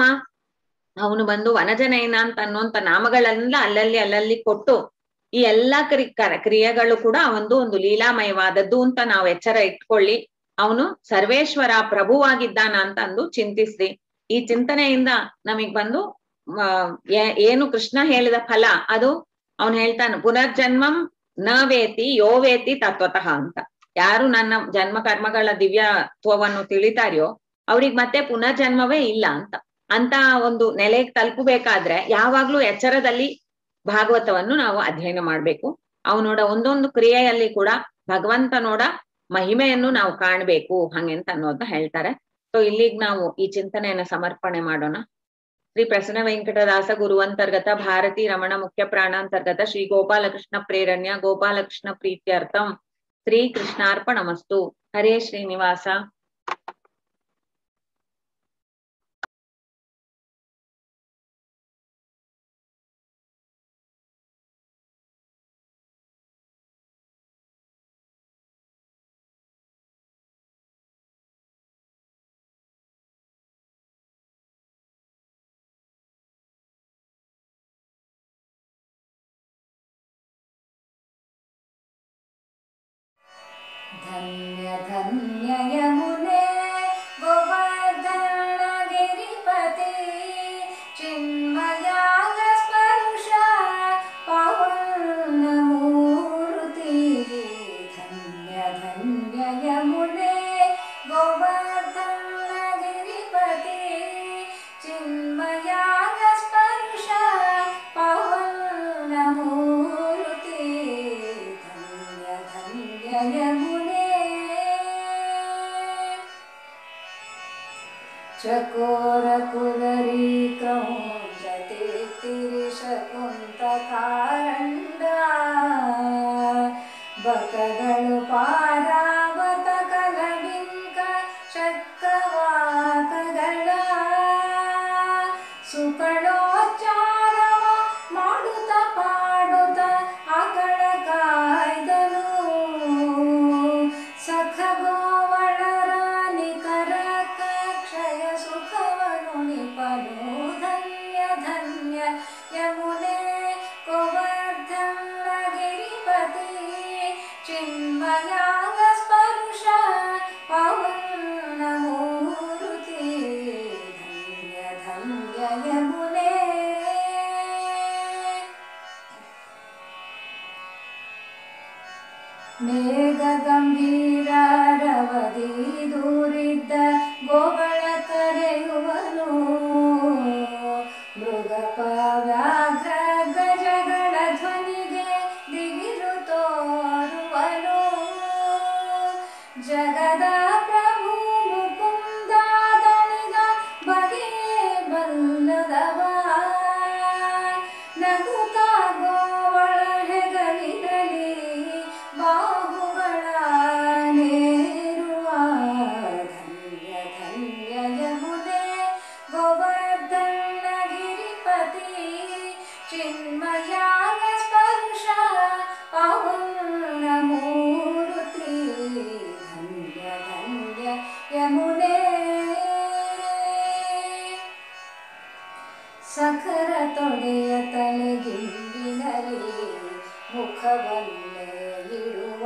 ಅವನು ಬಂದು ವನಜನಯನ ಅಂತ ಅನ್ನುವಂತ ನಾಮಗಳೆಲ್ಲ ಅಲ್ಲಲ್ಲಿ ಅಲ್ಲಲ್ಲಿ ಕೊಟ್ಟು ಈ ಎಲ್ಲಾ ಕ್ರಿ ಕರ- ಕ್ರಿಯೆಗಳು ಕೂಡ ಒಂದು ಒಂದು ಲೀಲಾಮಯವಾದದ್ದು ಅಂತ ನಾವು ಎಚ್ಚರ ಇಟ್ಕೊಳ್ಳಿ ಅವನು ಸರ್ವೇಶ್ವರ ಪ್ರಭುವಾಗಿದ್ದಾನ ಅಂತ ಅಂದು ಚಿಂತಿಸ್ರಿ ಈ ಚಿಂತನೆಯಿಂದ ನಮಗ್ ಬಂದು ಆ, ಏ- ಏನು ಕೃಷ್ಣ ಹೇಳಿದ ಫಲ ಅದು ಅವನು ಹೇಳ್ತಾನೆ ಪುನರ್ಜನ್ಮಂ ನ ವೇತಿ ಯೋ ವೇತಿ ತತ್ವತಃ ಅಂತ ಯಾರು ನನ್ನ ಜನ್ಮ ಕರ್ಮಗಳ ದಿವ್ಯತ್ವವನ್ನು ತಿಳಿತಾರ್ಯೋ ಅವ್ರಿಗೆ ಮತ್ತೆ ಪುನರ್ಜನ್ಮವೇ ಇಲ್ಲ ಅಂತ ಅಂತ ಒಂದು ನೆಲೆಗೆ ತಲುಪಬೇಕಾದ್ರೆ ಯಾವಾಗ್ಲೂ ಎಚ್ಚರದಲ್ಲಿ ಭಾಗವತವನ್ನು ನಾವು ಅಧ್ಯಯನ ಮಾಡ್ಬೇಕು ಅವನೋಡ ಒಂದೊಂದು ಕ್ರಿಯೆಯಲ್ಲಿ ಕೂಡ ಭಗವಂತನೋಡ ಮಹಿಮೆಯನ್ನು ನಾವು ಕಾಣ್ಬೇಕು ಹಂಗೆಂತ ಅನ್ನೋದನ್ನ ಹೇಳ್ತಾರೆ ಸೊ ಇಲ್ಲಿಗ್ ನಾವು ಈ ಚಿಂತನೆಯನ್ನ ಸಮರ್ಪಣೆ ಮಾಡೋಣ ಶ್ರೀ ಪ್ರಸನ್ನ ವೆಂಕಟದಾಸ ಗುರುವಂತರ್ಗತ ಭಾರತಿ ರಮಣ ಮುಖ್ಯ ಪ್ರಾಣಾಂತರ್ಗತ ಶ್ರೀ ಗೋಪಾಲಕೃಷ್ಣ ಪ್ರೇರಣ್ಯ ಗೋಪಾಲಕೃಷ್ಣ ಪ್ರೀತ್ಯರ್ಥಂ ಶ್ರೀ ಕೃಷ್ಣಾರ್ಪಣಮಸ್ತು ಹರೇ ಶ್ರೀನಿವಾಸ धन्य धन्य यमुना ಚಕೋರಕುಲರಿ ಕ್ರೌಂಜತೆ ತಿರಿಶಕುಂತಕಾರಂಡ ಬಕಗಳು ಪಾರಾವತ ಕಲಬಿಂಕ ಶಕ್ಕವಾಕಗಳ ಸುಕಳೋಚ್ಚಾರವ ಮಾಡುತ್ತ ಪಾಡುತ್ತ ಆಕಳ ಕಾಯ್ದನು ಸಖ ಗೋವಳರ ನಿಕರ ಕ್ಷಯ ಸುಖವನು ನಿಪನು ಧನ್ಯ ಧನ್ಯ ಯಮುನೆ ಗೋವರ್ಧನ ಗಿರಿಪತಿ ಚಿನ್ಮಯಾಂಗ ಸ್ಪರ್ಶ ಪವನ ಮೂರುತಿ ಧನ್ಯ ಧನ್ಯ ಯಮುನೆ ಮೇಘ ಗಂಭೀರ ರವದಿ ದೂರಿದ್ದ ಗೋಗಳ ಕರೆಯುವನು ಮೃಗಪ ವ್ಯಾಘ್ರ ಗಜಗಳ ಧ್ವನಿಗೆ ದಿಗಿರು ತೋರುವನು ಜಗದ ಪ್ರಭು ಮುಕುಂದ ದಣಿದ ಬಗೆ ಬಲ್ಲದವ ನಗುತ್ತ ಗೋವಳ ಹೆಗಲಿನಲ್ಲಿ ಬಾಹುಗಳ ನೇರುವ ಧನ್ಯ ಧನ್ಯ ಯಮುನೆ ಗೋವರ್ಧನ ಗಿರಿಪತಿ ಚಿನ್ಮಯಾಗ ಸ್ಪರ್ಶ ಪವನ ಮೂರುತಿ ಧನ್ಯ ಧನ್ಯ ಯಮುನೆ ಸಖರ ತೊಡೆಯ ತಲೆಗಿಂಬಿನಲಿ ಮುಖವನ್ನೇ ಇಡುವ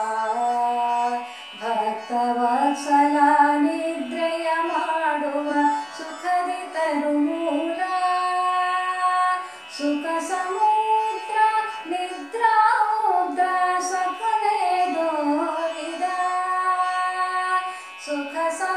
ಭಕ್ತವತ್ಸಲ ನಿದ್ರೆಯ ಮಾಡುವ ಸುಖದಿ ತರುಮೂಲ ಸುಖ ಸಮುದ್ರ ನಿದ್ರಾ ಸಕಲೆ ದೋರಿದ ಸುಖ ಸಮ